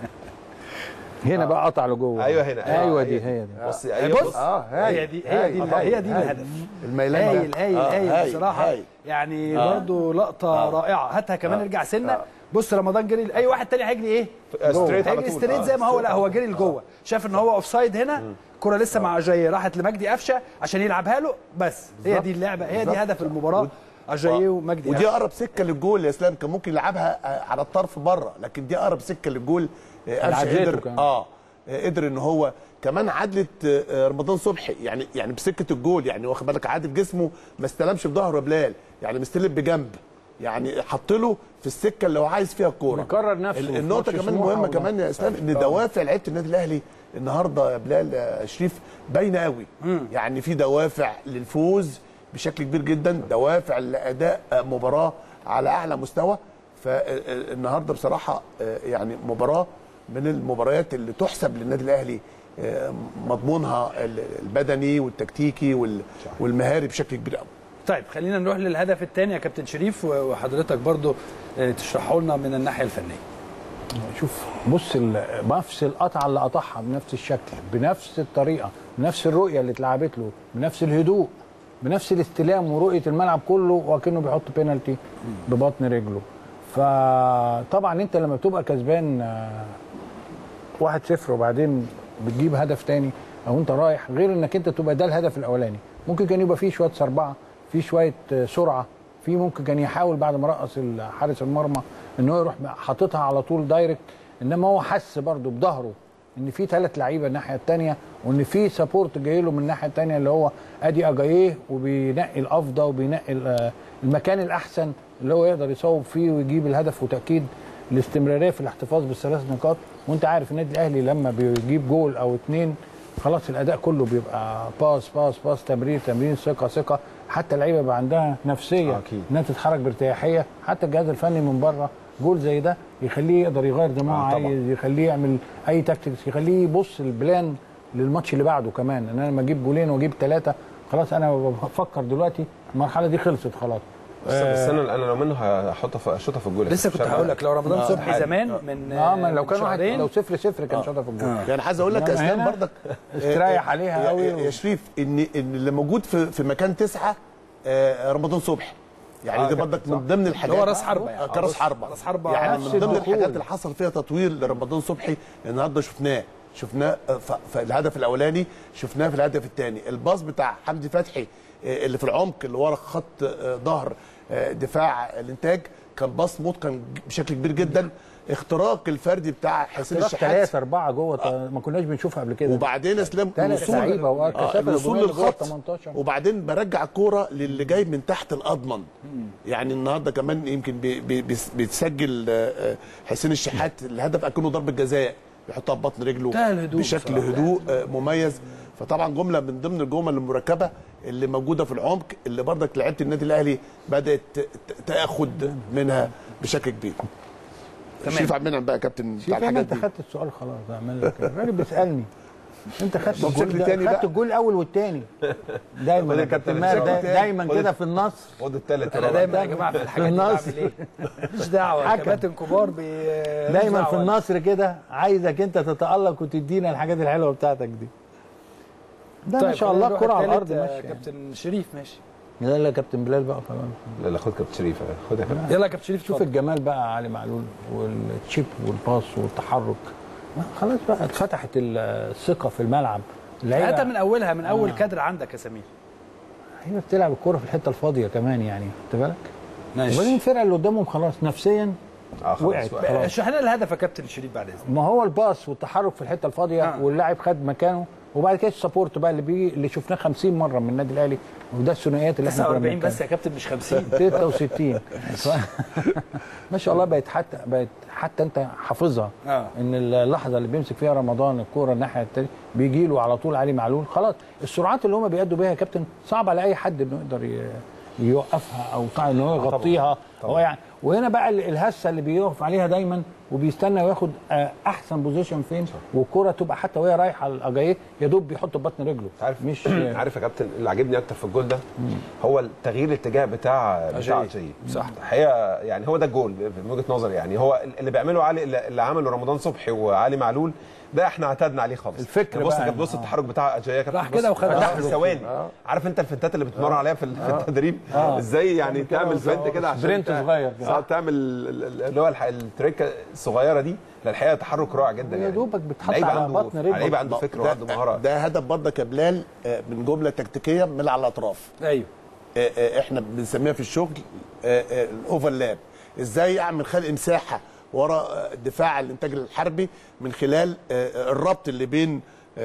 هنا بقى قطع لجوه ايوه هنا ايوه آه، دي هي دي بص ايوه بص بص اه هي دي هي دي هي دي الهدف الميلان هايل ده. هايل آه، هايل بصراحه هايل. يعني برضو لقطه رائعه هاتها كمان ارجع سنه بص رمضان جري اي واحد تاني هيجري ايه ستريت على هيجري طول. ستريت آه، زي ما هو لا هو جري لجوه شاف ان هو اوف سايد هنا كرة لسه مع اجاييه راحت لمجدي قفشه عشان يلعبها له بس هي دي اللعبه هي دي هدف المباراه اجاييه ومجدي ودي قفشه اقرب سكه للجول يا اسلام كان ممكن يلعبها آه، على الطرف بره لكن دي اقرب سكه للجول آه، قفشه عدلته قدر كمان. اه آه، قدر ان هو كمان عدلت آه، رمضان صبحي يعني يعني بسكه الجول يعني واخد بالك عادل جسمه ما استلمش بظهره بلال يعني مستلم بجنب يعني حط له في السكه اللي هو عايز فيها الكوره بيكرر نفسه ال- في النقطه ماتش كمان سموحة مهمه وده. كمان يا اسلام ان دوافع لعيبه النادي الاهلي النهارده يا بلال آه، شريف باينه قوي يعني في دوافع للفوز بشكل كبير جدا دوافع لاداء آه، مباراه على اعلى مستوى فالنهارده بصراحه آه، يعني مباراه من المباريات اللي تحسب للنادي الاهلي آه، مضمونها ال- البدني والتكتيكي وال- والمهاري بشكل كبير قوي طيب خلينا نروح للهدف الثاني يا كابتن شريف وحضرتك برضو آه، تشرحه لنا من الناحيه الفنيه شوف بص ال- نفس القطعه اللي قطعها بنفس الشكل بنفس الطريقه بنفس الرؤيه اللي اتلعبت له بنفس الهدوء بنفس الاستلام ورؤيه الملعب كله وكانه بيحط بينالتي ببطن رجله فطبعا انت لما بتبقى كسبان آه، 1-0 وبعدين بتجيب هدف تاني او انت رايح غير انك انت تبقى ده الهدف الاولاني ممكن كان يبقى فيه شويه سربعه فيه شويه آه، سرعه في ممكن كان يحاول بعد ما رقص ال- حارس المرمى ان هو يروح حاططها على طول دايركت انما هو حس برده بظهره ان في ثلاث لعيبه الناحيه الثانيه وان في سبورت جاي له من الناحيه الثانيه اللي هو ادي اجاييه وبينقي الافضل وبينقي ال- المكان الاحسن اللي هو يقدر يصوب فيه ويجيب الهدف وتاكيد الاستمراريه في الاحتفاظ بالثلاث نقاط وانت عارف النادي الاهلي لما بيجيب جول او اتنين خلاص الاداء كله بيبقى باس باس باس تمرير تمرير ثقه ثقه حتى اللعيبه بيبقى عندها نفسيه أكيد. انها تتحرك بارتياحيه حتى الجهاز الفني من بره جول زي ده يخليه يقدر يغير زي ما هو آه، طبعاً. عايز يخليه يعمل اي تاكتكس يخليه يبص البلان للماتش اللي بعده كمان ان انا لما اجيب جولين واجيب ثلاثه خلاص انا بفكر دلوقتي المرحله دي خلصت خلاص بس بس انا انا لو منه هحطها في اشوطها في الجول لسه كنت عشان- هقول لك لو رمضان آه، صبحي عادي. زمان من اه ما لو من كان واحد شهرين لو صفر صفر كان شاطها في الجول يعني عايز اقول لك يا إنما اسلام هنا برضك استريح عليها يا- قوي يا, يا شريف ان ان اللي موجود في في مكان تسعه آه، رمضان صبحي يعني آه، دي كابتن برضك صح. من ضمن الحاجات هو راس حربة يعني. آه، كراس حربه راس حربة يعني نفس من ضمن الدخول. الحاجات اللي حصل فيها تطوير لرمضان صبحي النهارده شفناه شفناه آه، ف- في الهدف الاولاني شفناه في الهدف الثاني الباص بتاع حمدي فتحي آه، اللي في العمق اللي ورا خط آه، ظهر آه، دفاع الانتاج كان باص متقن بشكل كبير جدا اختراق الفردي بتاع حسين اختراق الشحات ثلاثة أربعة جوه ما كناش بنشوفها قبل كده وبعدين اسلام ثلاث لعيبة آه وكثافة الوصول الهجومية اللي جوه للخط 18 وبعدين برجع الكوره للي جاي من تحت الاضمن يعني النهارده كمان يمكن بي بي بيس- بيتسجل آه، آه، حسين الشحات الهدف اكنه ضربه جزاء يحطها ببطن رجله منتهى الهدوء بشكل بصراحة. هدوء آه، مميز فطبعا جمله من ضمن الجمل المركبه اللي موجوده في العمق اللي برضك لعيبه النادي الاهلي بدات ت- ت- تاخد منها بشكل كبير تمام. شريف عبد المنعم بقى يا كابتن بتاع شوف انا الحاجات انت دي خدت السؤال خلاص اعمل لك إيه؟ الراجل بيسالني انت خدت طب الجول بشكل ده تاني خدت بقى. الجول الاول والثاني دايما خد يا الكابتن كابتن ماهر بشكل دا- تاني. دايما خد كده ال- في النصر خد الثالث انا دايما يا جماعه في الحاجات دي النص. بعمل ايه مش دعوه حكم. كباتن كبار بي مش دايما في دعوة. النصر كده عايزك انت تتالق وتدينا الحاجات الحلوه بتاعتك دي ده ما شاء خلينا الله نروح الكره على التالت، الارض آه، ماشيه كابتن شريف ماشي لا لا كابتن بلال بقى خلاص لا لا خد كابتن شريف خدها كابتن يلا يا كابتن شريف شوف اتفضل. الجمال بقى علي معلول والتشيب والباص والتحرك خلاص بقى اتفتحت الثقه في الملعب اللعيبة- هاتها من اولها من اول كادر عندك يا سمير هي بتلعب الكوره في الحته الفاضيه كمان يعني خد بالك وبعدين ماشي الفرقه اللي قدامهم خلاص نفسيا اه خلاص وقعت بقى. خلاص اشرح لنا الهدف يا كابتن شريف بعد اذنك ما هو الباص والتحرك في الحته الفاضيه آه. واللاعب خد مكانه وبعد كده السبورت بقى اللي بيجي اللي شفناه 50 مره من النادي الاهلي وده الثنائيات اللي احنا كنا 49 بس بنتكلم. يا كابتن مش 50 63 ف- ما شاء الله بقت حتى بقت حتى انت حافظها اه ان اللحظه اللي بيمسك فيها رمضان الكوره الناحيه التانيه بيجي له على طول علي معلول خلاص السرعات اللي هم بيأدوا بيها يا كابتن صعب على اي حد انه يقدر ي- يوقفها او صعب ان هو يغطيها هو يعني وهنا بقى ال- الهسه اللي بيقف عليها دايما وبيستنى وياخد آه، احسن بوزيشن فين والكره تبقى حتى وهي رايحه الاجايه يا دوب بيحط بطن رجله عارف مش عارف يا كابتن اللي عاجبني اكتر في الجول ده هو تغيير الاتجاه بتاع بتاع أجاي. جاي صح. الحقيقه يعني هو ده الجول من وجهه نظري يعني هو اللي بيعمله علي اللي عمله رمضان صبحي وعلي معلول ده احنا اعتدنا عليه خالص الفكر بص بقى. كده بص التحرك بتاع اجاي راح كده وخد فتح ظهره. في ثواني عارف انت الفنتات اللي بتتمرن عليها في ال- في التدريب ازاي يعني تعمل فنت كده عشان سبرنت تع- صغير كده. اه تعمل ال- ال- اللي هو الح- التريكه الصغيره دي لا الحقيقه تحرك رائع جدا يا يعني دوبك بتحط لعيب على عنده- بطن رجله. لعيب عنده فكر وعنده مهاره ده هدف برضك يا بلال آه، من جمله تكتيكيه من على الاطراف ايوه آه، آه، احنا بنسميها في الشغل آه، آه، الاوفرلاب ازاي اعمل خلق مساحه ورا آه، دفاع الانتاج الحربي من خلال آه، آه، الربط اللي بين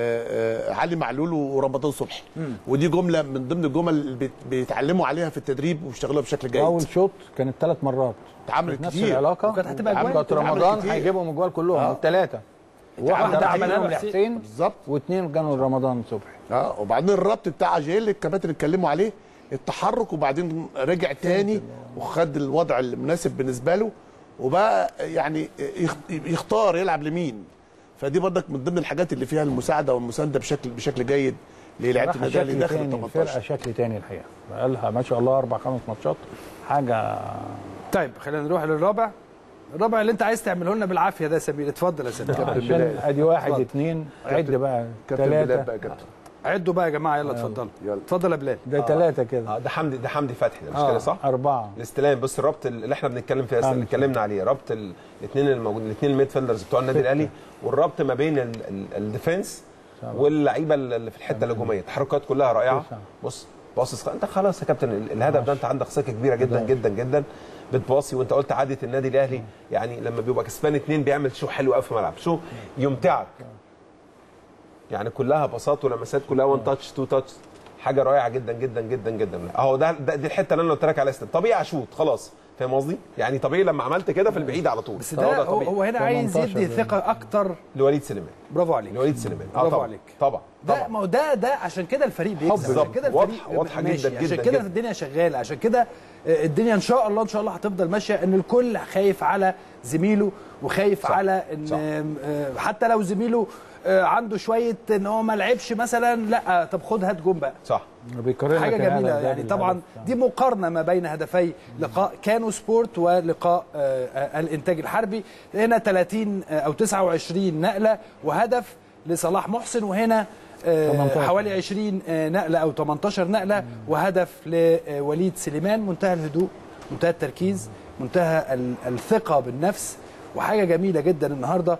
آه، آه، علي معلول ورمضان صبحي ودي جمله من ضمن الجمل اللي بيت- بيتعلموا عليها في التدريب وبيشتغلوها بشكل جيد اول شوط كانت ثلاث مرات اتعملت نفس كتير العلاقه وكانت هتبقى أجوان. كانت اتعملت رمضان كتير. هيجيبهم اجوال كلهم آه. الثلاثه واحده اتعملت عملهم كتير. لحسين بالظبط واثنين كانوا لرمضان صبحي اه وبعدين الربط بتاع اجيل اللي الكباتن اتكلموا عليه التحرك وبعدين رجع تاني وخد الوضع المناسب بالنسبه له وبقى يعني يخ- يختار يلعب لمين فدي برضك من ضمن الحاجات اللي فيها المساعده والمسانده بشكل بشكل جيد للاعيبه راح النادي الاهلي شكل داخل ال تاني الفرقه 18 شكل تاني الحقيقه بقالها ما شاء الله اربع خمس ماتشات حاجه طيب خلينا نروح للرابع الرابع اللي انت عايز تعمله لنا بالعافيه ده يا سمير اتفضل يا سمير عشان ادي واحد اتفضل. اثنين عد بقى كابتن بلال ثلاثه بقى يا كابتن عدوا بقى يا جماعه يلا اتفضلوا اتفضل يا بلال ده ثلاثه كده اه ده حمدي ده حمدي فتحي ده مش آه، كده صح؟ اربعه الاستلام بص الربط اللي احنا بنتكلم فيه خمسة. اللي اتكلمنا عليه ربط الاثنين الموجودين الاثنين الميد فيلدرز بتوع النادي الاهلي والربط ما بين ال- ال- الديفنس واللعيبه اللي في الحته الهجوميه التحركات كلها رائعه تسعة. بص باصص انت خلاص يا كابتن ال- الهدف ده انت عندك ثقه كبيره جدا جدا جدا بتباصي وانت قلت عاده النادي الاهلي يعني لما بيبقى كسبان اثنين بيعمل شو حلو قوي في الملعب شو يمتعك يعني كلها باصات ولمسات كلها وان تاتش تو تاتش حاجه رائعه جدا جدا جدا جدا اهو ده, ده دي الحته اللي انا قلت لك عليها استلام. طبيعي اشوط خلاص فاهم قصدي؟ يعني طبيعي لما عملت كده في البعيد على طول بس ده هو, طبيعي. هو هنا عايز 18 يدي ثقه اكتر لوليد سليمان برافو عليك لوليد سليمان برافو طبعا عليك. طبعا ده طبعا ما هو ده ده عشان كده الفريق بيكسب عشان بالظبط. كده واضحة- الفريق واضحة ماشي. جداً عشان جداً كده جداً. الدنيا شغاله عشان كده آه، الدنيا ان شاء الله ان شاء الله هتفضل ماشيه ان الكل خايف على زميله وخايف صح. على ان صح. آه، حتى لو زميله آه، عنده شويه ان هو ما لعبش مثلا لا طب خد هات جون بقى صح بيكرر حاجه لك الهدف جميله ده يعني بالهدف طبعا ده. دي مقارنه ما بين هدفي لقاء كانو سبورت ولقاء آه، آه، الانتاج الحربي هنا 30 آه، او 29 نقله وهدف لصلاح محسن وهنا آه، 18. حوالي 20 آه، نقله او 18 نقله وهدف لوليد سليمان منتهى الهدوء منتهى التركيز منتهى ال- الثقه بالنفس وحاجه جميله جدا النهارده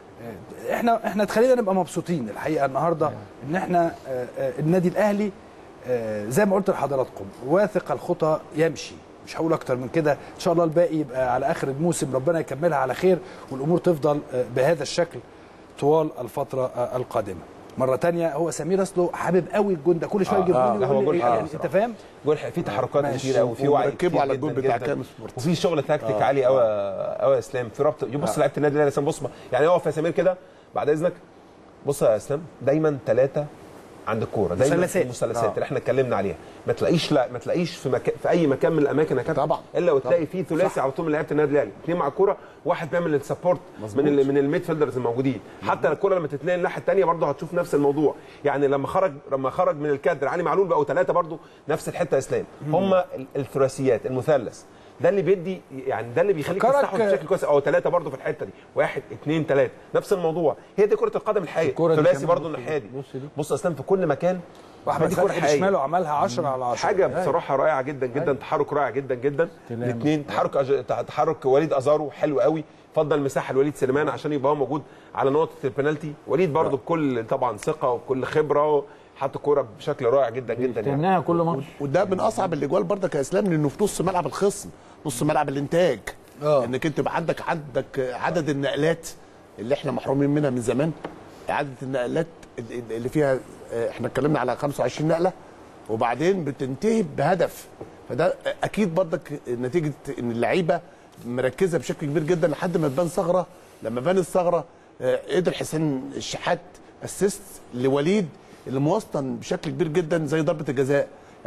احنا احنا تخلينا نبقى مبسوطين الحقيقه النهارده ان احنا آه، آه، النادي الاهلي آه، زي ما قلت لحضراتكم واثق الخطى يمشي مش هقول اكتر من كده ان شاء الله الباقي يبقى على اخر الموسم ربنا يكملها على خير والامور تفضل آه، بهذا الشكل طوال الفتره آه، القادمه مره تانية هو سمير اصله حابب قوي الجون ده كل شويه يجيب آه، جون لا، هو يقول جول لي حلو يعني انت بصراحة. فاهم جول ح- في تحركات ماشي. كتير قوي في وعي ومركبه كتير على جداً الجول بتاع جداً. كانو سبورت. وفي شغل تكتيك عالي قوي قوي يا اسلام في ربط بص لعيبه النادي الاهلي يا اسلام بص يعني اقف يا سمير كده بعد اذنك بص يا اسلام دايما ثلاثه عند الكوره دايما مثلثات. المثلثات اللي احنا اتكلمنا عليها ما تلاقيش لا ما تلاقيش في مكان في اي مكان من الاماكن يا كابتن طبعا. الا وتلاقي فيه ثلاثي على طول من لعيبه النادي الاهلي اثنين مع الكوره واحد بيعمل السبورت من ال من الميد فيلدرز الموجودين حتى الكوره لما تتنقل الناحيه الثانيه برضه هتشوف نفس الموضوع يعني لما خرج لما خرج من الكادر علي معلول بقوا ثلاثه برضه نفس الحته يا اسلام هم ال- الثلاثيات المثلث ده اللي بيدي يعني ده اللي بيخليك فكرك- تستحوذ بشكل كويس او ثلاثه برضه في الحته دي واحد اثنين ثلاثه نفس الموضوع هي دي كره القدم الحقيقيه الكرة دي ثلاثي كمان برضه بص دي. الناحيه دي بص دي. بص يا اسلام في كل مكان واحمد دي كرة فتحي حقيقية. بشماله عملها 10 على 10 حاجه بصراحه رائعه جدا جدا تحرك رائع جدا جدا سلام. الاثنين تحرك أج... تحرك وليد ازارو حلو قوي فضل مساحه لوليد سليمان عشان يبقى هو موجود على نقطه البنالتي وليد برضو بكل طبعا ثقه وبكل خبره حط الكوره بشكل رائع جدا جدا يعني استناها كل ماتش وده من اصعب الاجوال برضك يا اسلام لانه في نص ملعب الخصم نص ملعب الانتاج آه. انك انت يبقى عندك عندك عدد النقلات اللي احنا محرومين منها من زمان عدد النقلات اللي فيها آه، احنا اتكلمنا على 25 نقله وبعدين بتنتهي بهدف فده اكيد برضك نتيجه ان اللعيبه مركزه بشكل كبير جدا لحد ما تبان ثغره لما بان الثغره آه، قدر حسين الشحات اسيست لوليد اللي موسطن بشكل كبير جدا زي ضربه الجزاء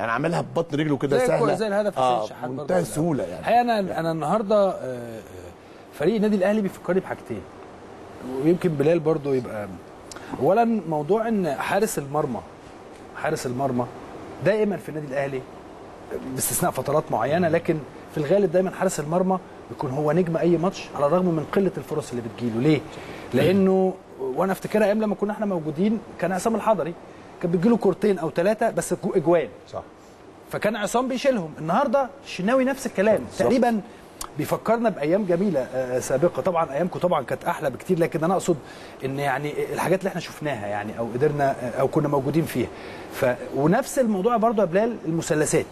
يعني عملها ببطن رجله كده زي سهله الكورة- زي الهدف حسين اه الشحات برضه منتهى في السهوله يعني الحقيقه انا انا النهارده آه، آه، فريق النادي الاهلي بيفكرني بحاجتين ويمكن بلال برضو يبقى اولا موضوع ان حارس المرمى حارس المرمى دائما في النادي الاهلي باستثناء فترات معينه لكن في الغالب دايما حارس المرمى بيكون هو نجم اي ماتش على الرغم من قله الفرص اللي بتجيله ليه لانه وانا افتكرها ايام لما كنا احنا موجودين كان عصام الحضري كان بيجيله كورتين او ثلاثه بس جو- اجوان صح فكان عصام بيشيلهم النهارده الشناوي نفس الكلام تقريبا بيفكرنا بايام جميله آه، سابقه طبعا ايامكم طبعا كانت احلى بكتير لكن انا اقصد ان يعني الحاجات اللي احنا شفناها يعني او قدرنا آه، او كنا موجودين فيها ف ونفس الموضوع برضه يا بلال المثلثات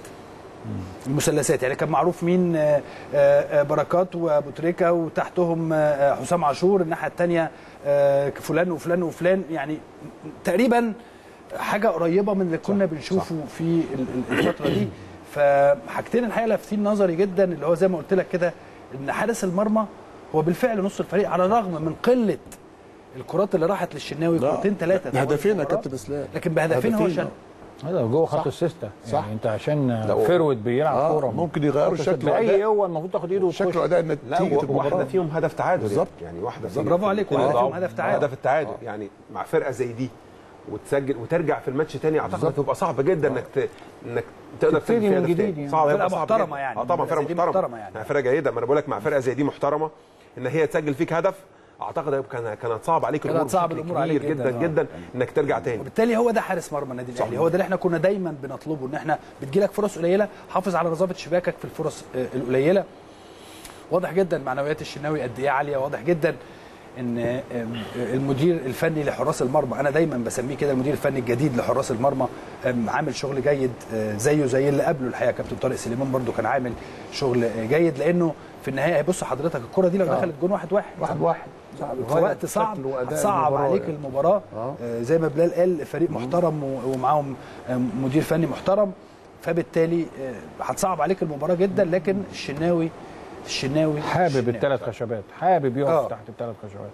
المثلثات يعني كان معروف مين آه، آه، بركات وابو تريكه وتحتهم آه، حسام عاشور الناحيه الثانيه فلان وفلان وفلان يعني تقريبا حاجه قريبه من اللي كنا بنشوفه في ال- ال- الفتره دي فحاجتين الحقيقه لافتين نظري جدا اللي هو زي ما قلت لك كده ان حارس المرمى هو بالفعل نص الفريق على الرغم من قله الكرات اللي راحت للشناوي لا، كورتين ثلاثه هدفين يا كابتن اسلام لكن بهدفين هو هدفين، شال هذا جوه خط السيستا صح. يعني انت عشان لا، هو- فيرود بيلعب آه، كوره ممكن يغيروا خط شكل الستة. وأداء. اي هو المفروض تاخد ايده وتخش. شكله اداء لا نتيجه و- المباراه واحده فيهم هدف تعادل بالظبط. يعني واحده بالظبط. فيهم برافو عليك، اتنين واحدة فيهم ضعف. هدف تعادل. هدف التعادل يعني مع فرقه زي دي وتسجل وترجع في الماتش تاني اعتقد بالظبط. هتبقى صعب جدا انك ت... انك تقدر تبتدي تسجل فيها من هدف جديد تاني. يعني. صعب فرقة هيبقى صعب محترمة جدا. يعني. اه طبعا فرقه فرقة زي دي محترمه محترمة يعني. يعني فرقه جيده ما انا بقول لك مع فرقه زي دي محترمه ان هي تسجل فيك هدف اعتقد هيبقى كان كانت صعب عليك كانت الامور صعب بشكل الأمور كبير عليك جدا جداً، جدا, آه. انك ترجع تاني وبالتالي هو ده حارس مرمى النادي الاهلي هو ده اللي احنا كنا دايما بنطلبه ان احنا بتجيلك فرص قليله حافظ على نظافه شباكك في الفرص آه، القليله واضح جدا معنويات الشناوي قد ايه عاليه واضح جدا ان آه، آه، المدير الفني لحراس المرمى انا دايما بسميه كده المدير الفني الجديد لحراس المرمى آم، عامل شغل جيد آه، زيه زي اللي قبله الحقيقه كابتن طارق سليمان برده كان عامل شغل آه، جيد لانه في النهايه بص حضرتك الكره دي لو دخلت جون واحد واحد واحد واحد في وقت صعب شكل وأداء صعب المباراة عليك يعني. المباراه آه. آه، زي ما بلال قال فريق محترم و- ومعاهم آه، مدير فني محترم فبالتالي آه، هتصعب عليك المباراه جدا لكن الشناوي الشناوي حابب الشناوي. الثلاث خشبات حابب يقف آه. تحت الثلاث خشبات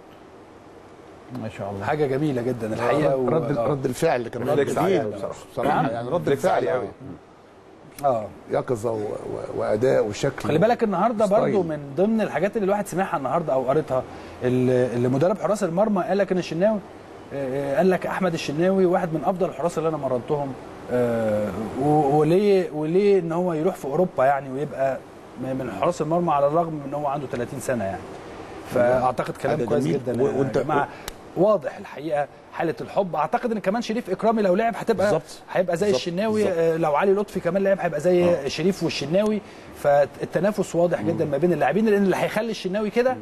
ما شاء الله حاجه جميله جدا الحقيقه و- رد آه. رد الفعل اللي كان رد ريفلكس عالي جديد أوي بصراحة. بصراحه يعني رد ريفلكس الفعل عالي قوي اه يقظه و- و- واداء وشكل خلي بالك النهارده ستايل. برضو من ضمن الحاجات اللي الواحد سمعها النهارده او قريتها ال- اللي مدرب حراس المرمى قال لك ان الشناوي آه، قال لك احمد الشناوي واحد من افضل الحراس اللي انا مرنتهم آه، و- وليه وليه ان هو يروح في اوروبا يعني ويبقى م- من حراس المرمى على الرغم من ان هو عنده 30 سنه يعني فاعتقد كلام هذا كويس جميل. جدا و- يا وأنت- جماعه واضح الحقيقه حاله الحب اعتقد ان كمان شريف اكرامي لو لعب هتبقى بالظبط. هيبقى زي بالظبط. الشناوي بالظبط. آه، لو علي لطفي كمان لعب هيبقى زي شريف والشناوي فالتنافس واضح جدا ما بين اللاعبين لان اللي هيخلي الشناوي كده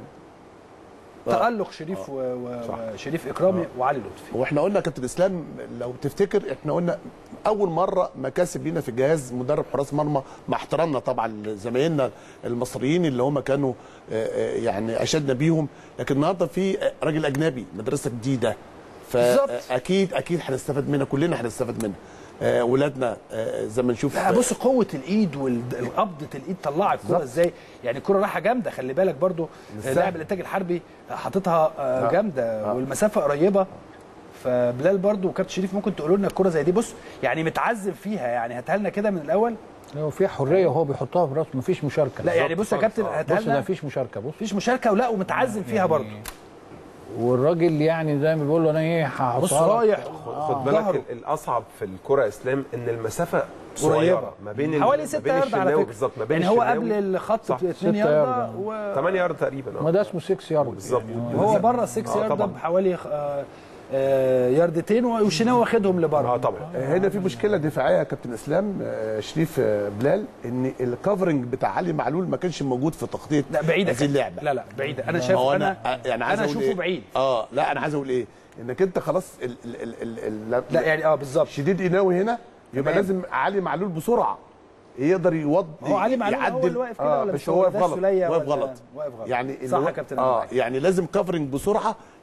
تألق شريف و- و- وشريف اكرامي وعلي لطفي واحنا قلنا كابتن اسلام لو تفتكر احنا قلنا اول مره مكاسب لينا في الجهاز مدرب حراس مرمى مع احترامنا طبعا لزمايلنا المصريين اللي هم كانوا آه، آه، يعني اشدنا بيهم لكن النهارده في راجل اجنبي مدرسه جديده بالظبط. فاكيد اكيد هنستفاد منها كلنا هنستفاد منها آه، ولادنا آه، زي ما نشوف لا بص قوه الايد والقبضه الايد طلع الكره ازاي يعني الكره رايحه جامده خلي بالك برضو بالظبط. لاعب الانتاج الحربي حاططها آه، جامده والمسافه قريبه فبلال برضو وكابتن شريف ممكن تقولوا لنا الكره زي دي بص يعني متعذب فيها يعني هاتها لنا كده من الاول لو في حريه وهو بيحطها في راسه مفيش مشاركه لا يعني بص يا كابتن هاتها بص ده لنا مفيش مشاركه بص مفيش مشاركه ولا ومتعذب فيها برضو والراجل يعني زي ما بيقول له انا ايه بص هحطها لك. رايح خد بالك ظهره. ال- الاصعب في الكره اسلام ان المسافه قريبة. صغيره ما بين ال- حوالي ما 6 بين يارد على الشناوي فكره بالظبط ما بين يعني هو الشناوي قبل الخط صح. 2 ستة يارد يارد. و... 8 يارد تقريبا ما اه ده اسمه 6 يارد بالظبط. يعني وهو بره 6 آه، يارد طبعاً. بحوالي آه، آه، ياردتين والشناوي واخدهم لبره اه طبعا هنا في مشكله دفاعيه يا كابتن اسلام آه، شريف آه، بلال ان الكفرنج بتاع علي معلول ما كانش موجود في تغطيه لا بعيده هذه كانت. اللعبه لا لا بعيده انا ما شايف هو انا آه، يعني عايز انا أقول اشوفه إيه؟ بعيد اه لا انا عايز اقول ايه انك انت خلاص ال ال ال ال ال لا يعني اه بالظبط شديد قناوي هنا يبقى تمام. لازم علي معلول بسرعه يقدر يوض هو علي معلول هو اللي واقف كده آه ولا بس مش هو هو واقف ده غلط السولية واقف ولا- غلط واقف غلط يعني صح اللي يا هو- كابتن أنا اه معاك. يعني لازم كفرنج بسرعه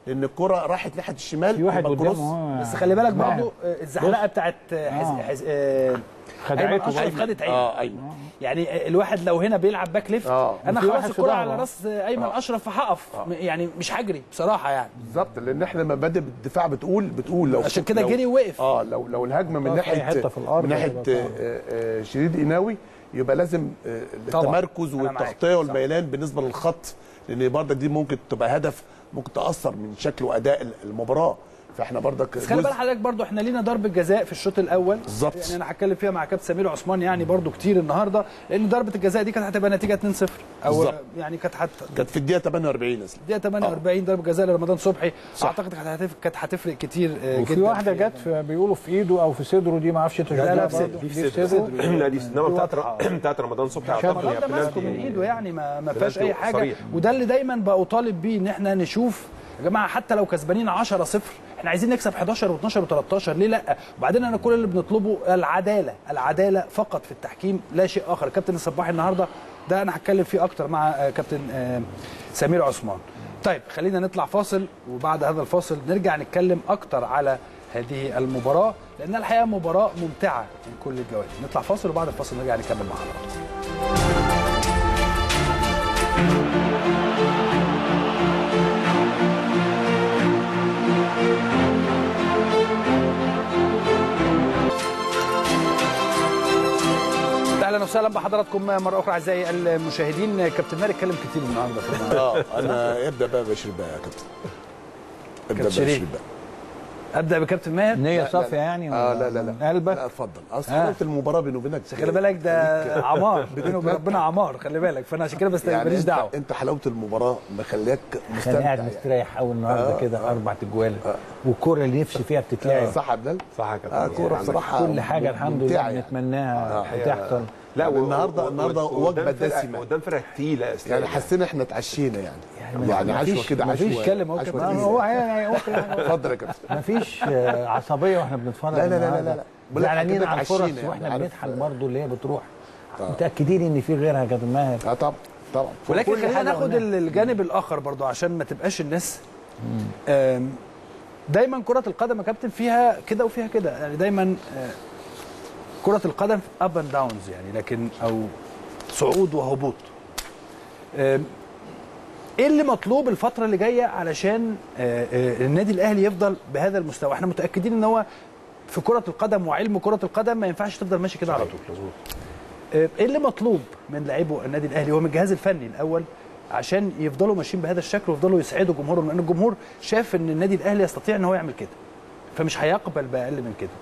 لان الكره راحت ناحيه الشمال في واحد يبقى قدامه الكروس هو بس خلي بالك ماهر. برضو آه، الزحلقه بتاعت آه، حز... آه. حز... آه، خدعته ايمن اشرف بقى. خدت عين اه ايوه يعني الواحد لو هنا بيلعب باك ليفت آه. انا وفي خلاص واحد في الكره ظهره. على راس ايمن اشرف فهقف يعني مش هجري بصراحه يعني بالظبط لان احنا مبادئ الدفاع بتقول بتقول لو عشان كده لو- جري ووقف. اه لو لو الهجمه من طب في أي ناحيه حتة في الأرض من ناحيه هتبقى صعبة. آه، آه، شديد قناوي يبقى لازم آه، طبعاً. التمركز أنا معاك. والتغطيه صح. والميلان بالنسبه للخط لان برضك دي ممكن تبقى هدف ممكن تاثر من شكل واداء المباراه فاحنا برضك بس خلي جزء- بال حضرتك برضو احنا لينا ضربه جزاء في الشوط الاول بالظبط. يعني انا هتكلم فيها مع كابتن سمير عثمان يعني برضو كتير النهارده لان ضربه الجزاء دي كانت هتبقى نتيجه 2-0 او بالظبط. يعني كانت هت... كانت في الدقيقه 48 اصلا دقيقه 48 ضربه جزاء لرمضان صبحي اعتقد كانت هتف- كانت هتفرق كتير آه، وفي جدا واحده في- جت في بيقولوا في ايده او في صدره دي ما اعرفش انت لا، لا، شفتها في برضه. صدره. دي في صدره لا دي انما بتاعت بتاعت رمضان صبحي اعتقد رمضان هي ده ماسكه من بلانتي ايده يعني ما, ما فيهاش بلانتي اي حاجه صريح. وده اللي دايما بطالب بيه ان احنا نشوف يا جماعه حتى لو كسبانين 10 0 احنا عايزين نكسب 11 و12 و13 ليه لا وبعدين انا كل اللي بنطلبه العداله العداله فقط في التحكيم لا شيء اخر كابتن الصباحي النهارده ده انا هتكلم فيه اكتر مع آه، كابتن آه، سمير عثمان طيب خلينا نطلع فاصل وبعد هذا الفاصل نرجع نتكلم اكتر على هذه المباراه لانها الحقيقه مباراه ممتعه من كل الجوانب نطلع فاصل وبعد الفاصل نرجع نكمل مع حضراتكم اهلا وسهلا بحضراتكم مره اخرى اعزائي المشاهدين كابتن مالك اتكلم كتير النهارده في الملعب. اه انا ابدا بقى بشرب بقى يا كابتن ابدا كابتن شريف. بشرب بقى ابدا بكابتن ماهر نيه صافيه يعني اه لا لا لا من قلبك لا اتفضل اصل آه. حلاوه المباراه بيني وبينك خلي بالك ده عمار بينه وبين ربنا عمار خلي بالك فانا عشان كده بس يعني ماليش انت, دعوه انت حلاوه المباراه مخليك كان مستمتع قاعد يعني. مستريح قوي النهارده آه، كده اربع تجوال والكوره اللي نفسي فيها بتتلعب صح يا بلال صح يا كابتن اه كوره يعني بصراحه كل حاجه الحمد ممتعة لله يعني. بنتمناها تحصل لا يعني و- النهارده و- النهارده و- وجبه قدام فرقة- دسمه قدام فرقه تقيله يا اسلام يعني حسينا احنا اتعشينا يعني يعني مفيش- عشوه كده مفيش عشوه كلام اهو عشوة كابتن. تقيلة. هو يعني هو كده. اتفضل يا كابتن مفيش آه، عصبيه واحنا بنتفرج لا لا لا لا النهاردة. لا. بقول لك زعلانين كده على الفرص اتعشينا يعني، واحنا عارف. بنضحك برضه اللي هي بتروح متاكدين ان في غيرها يا كابتن ماهر اه طبعا طبعا ولكن كل خلينا حاجة ناخد قلناها. الجانب الاخر برضو عشان ما تبقاش الناس آم، دايما كرة القدم يا كابتن فيها كده وفيها كده يعني دايما آه، كرة القدم اب اند داونز يعني لكن او صعود وهبوط آم، ايه اللي مطلوب الفترة اللي جاية علشان آه، آه، النادي الاهلي يفضل بهذا المستوى احنا متأكدين ان هو في كرة القدم وعلم كرة القدم ما ينفعش تفضل ماشي كده على طول آه، ايه اللي مطلوب من لاعبو النادي الاهلي ومن الجهاز الفني الاول عشان يفضلوا ماشيين بهذا الشكل ويفضلوا يسعدوا جمهورهم لان الجمهور شاف ان النادي الاهلي يستطيع ان هو يعمل كده فمش هيقبل باقل من كده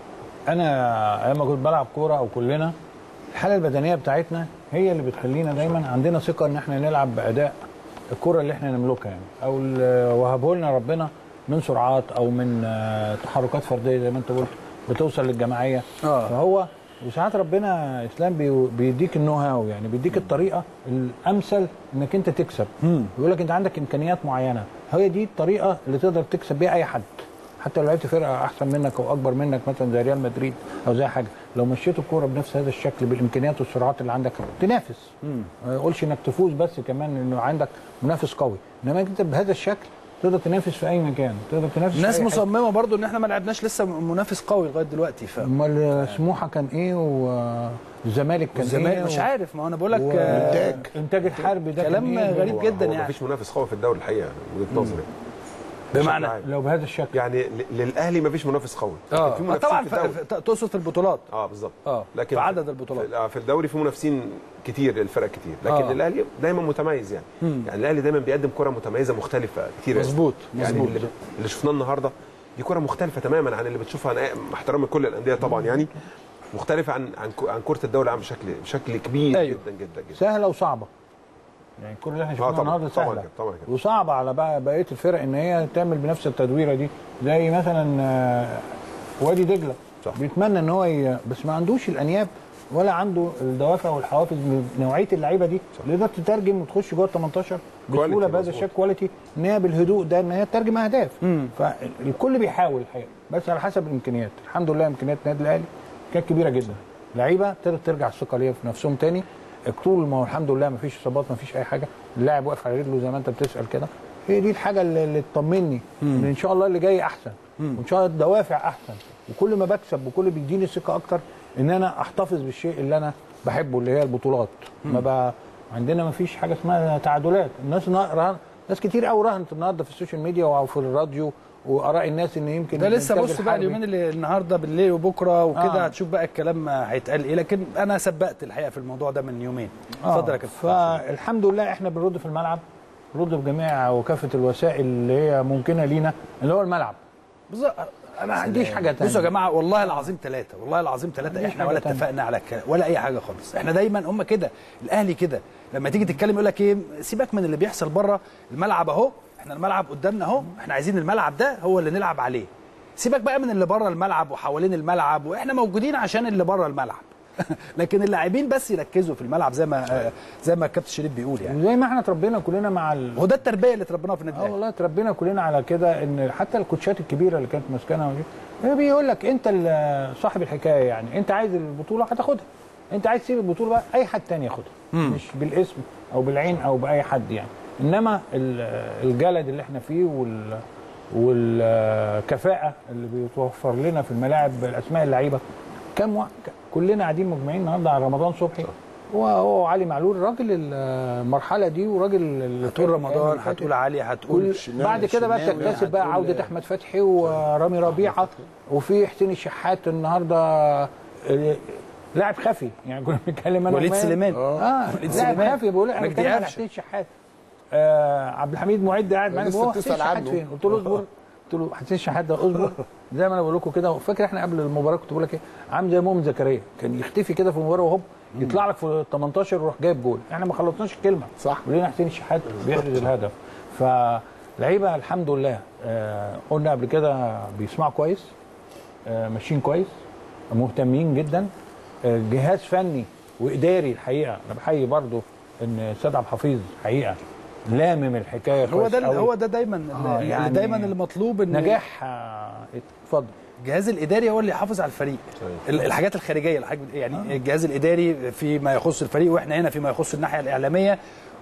انا ايام ما كنت بلعب كوره او كلنا الحاله البدنيه بتاعتنا هي اللي بتخلينا دايما عندنا ثقه ان احنا نلعب باداء الكره اللي احنا نملكها يعني او ال- وهبه لنا ربنا من سرعات او من آه، تحركات فرديه زي ما انت قلت بتوصل للجماعيه آه. فهو وساعات ربنا اسلام بي- بيديك النو هاو يعني بيديك الطريقه الامثل انك انت تكسب يقول لك انت عندك امكانيات معينه هي دي الطريقه اللي تقدر تكسب بيها اي حد حتى لو لعبت فرقه احسن منك او اكبر منك مثلا زي ريال مدريد او زي حاجه لو مشيت الكوره بنفس هذا الشكل بالامكانيات والسرعات اللي عندك تنافس ما يقولش انك تفوز بس كمان انه عندك منافس قوي انما انت بهذا الشكل تقدر تنافس في اي مكان تقدر تنافس في الناس أي حتة. مصممه برضو ان احنا ما لعبناش لسه منافس قوي لغايه دلوقتي ف امال سموحه كان ايه والزمالك كان الزمالك ايه مش و- عارف ما انا بقول لك و- آه، إنتاج. انتاج الحربي ده كلام كان إيه؟ غريب هو- جدا هو يعني. مفيش منافس قوي في الدوري الحقيقه من وجهه نظري بمعنى بشكل عام. لو بهذا الشكل يعني ل- للاهلي مفيش منافس قوي لكن اه في آه، منافسين طبعا في الدوري. ف- ف- تقصد في البطولات اه بالظبط اه لكن في عدد البطولات في, آه، في الدوري في منافسين كتير الفرق كتير لكن آه. الاهلي دايما متميز يعني يعني الاهلي دايما بيقدم كره متميزه مختلفه كتير مظبوط، يعني مظبوط. اللي, اللي شفناه النهارده دي كره مختلفه تماما عن اللي بتشوفها أنا مع احترامي لكل الانديه طبعا يعني مختلفه عن عن كو- عن كره الدوري العام بشكل بشكل كبير أيوه. جدا جدا جدا سهله وصعبه يعني كل اللي احنا شفناه طبعاً، النهارده طبعاً سهله كده، طبعاً كده. وصعبه على بقى بقيه الفرق ان هي تعمل بنفس التدويره دي زي مثلا آه، وادي دجله صح. بيتمنى ان هو ي... بس ما عندوش الانياب ولا عنده الدوافع والحوافز من نوعيه اللعيبه دي اللي تقدر تترجم وتخش جوه ال 18 بسهوله كواليتي بهذا مظبوط. الشكل كواليتي ان هي بالهدوء ده ان هي تترجم اهداف فالكل بيحاول الحقيقه بس على حسب الامكانيات الحمد لله امكانيات النادي الاهلي كانت كبيره جدا لعيبه تقدر ترجع الثقه ليها في نفسهم تاني طول ما هو الحمد لله ما فيش اصابات ما فيش اي حاجه اللاعب واقف على رجله زي ما انت بتسال كده هي دي الحاجه اللي, اللي تطمني ان ان شاء الله اللي جاي احسن وان شاء الله الدوافع احسن وكل ما بكسب وكل بيديني ثقه اكتر ان انا احتفظ بالشيء اللي انا بحبه اللي هي البطولات ما بقى عندنا ما فيش حاجه اسمها تعادلات الناس نا- رهن ناس كتير قوي رهنت النهارده في السوشيال ميديا وفي الراديو واراء الناس ان يمكن ده لسه الإنتاج بص بقى الحربي- اليومين اللي النهارده بالليل وبكره وكده آه. هتشوف بقى الكلام هيتقال ايه لكن انا سبقت الحقيقه في الموضوع ده من يومين اتفضل يا كابتن فالحمد لله احنا بنرد في الملعب نرد بجميع وكافه الوسائل اللي هي ممكنه لينا اللي هو الملعب بالظبط انا ما عنديش حاجه تانية بصوا يا جماعه والله العظيم ثلاثه والله العظيم ثلاثه عنديش احنا حاجة ولا تانية. اتفقنا على كلام ولا اي حاجه خالص احنا دايما هم كده الاهلي كده لما تيجي تتكلم يقول لك ايه سيبك من اللي بيحصل بره الملعب اهو احنا الملعب قدامنا اهو احنا عايزين الملعب ده هو اللي نلعب عليه سيبك بقى من اللي بره الملعب وحوالين الملعب واحنا موجودين عشان اللي بره الملعب لكن اللاعبين بس يركزوا في الملعب زي ما زي ما الكابتن شريف بيقول يعني زي ما احنا اتربينا كلنا مع ال... هو ده التربيه اللي اتربيناها في النادي اه الاهلي والله اتربينا كلنا على كده ان حتى الكوتشات الكبيره اللي كانت ماسكانا ودي، هي بيقول لك انت ال- صاحب الحكايه يعني انت عايز البطوله هتاخدها انت عايز تسيب البطوله بقى اي حد تاني ياخدها مش بالاسم او بالعين او باي حد يعني انما ال- الجلد اللي احنا فيه وال والكفاءه اللي بيتوفر لنا في الملاعب الاسماء اللعيبه كم وقت كلنا قاعدين مجمعين النهارده على رمضان صبحي هو هو علي معلول راجل المرحله دي وراجل اللي هتقول فات- رمضان اللي فاتت. هتقول علي هتقول كل بعد كده بقى الشناوي بتكتسب بقى هتقول- عوده احمد فتحي ورامي ربيعه وفي حسين الشحات النهارده آه، لاعب خفي يعني كنا بنتكلم انا وليد وماهر. سليمان. اه وليد لاعب سليمان. خفي بقول انا مجدي بتكلم على قفشة. حسين الشحات آه عبد الحميد معد قاعد معانا لسه بقول بتسأل حسين الشحات عنه. فين؟ قلت له اصبر قلت له حسين الشحات ده اصبر زي ما انا بقول لكم كده فاكر احنا قبل المباراه كنت بقول لك ايه عامل زي مؤمن زكريا كان يختفي كده في المباراه وهوب يطلع لك في ال 18 يروح جايب جول احنا ما خلصناش الكلمه صح. ولينا حسين الشحات بيحرز الهدف فلعيبه الحمد لله آه قلنا قبل كده بيسمعوا كويس آه ماشيين كويس مهتمين جدا آه جهاز فني واداري الحقيقه انا بحيي برضو ان سيد عبد الحفيظ حقيقه لامم الحكايه هو كويس ده قوي. هو ده دايما آه، اللي يعني دايما اللي مطلوب ان نجاح آه، اتفضل الجهاز الاداري هو اللي يحافظ على الفريق ال- الحاجات الخارجيه الحاج يعني الجهاز الاداري فيما يخص الفريق واحنا هنا فيما يخص الناحيه الاعلاميه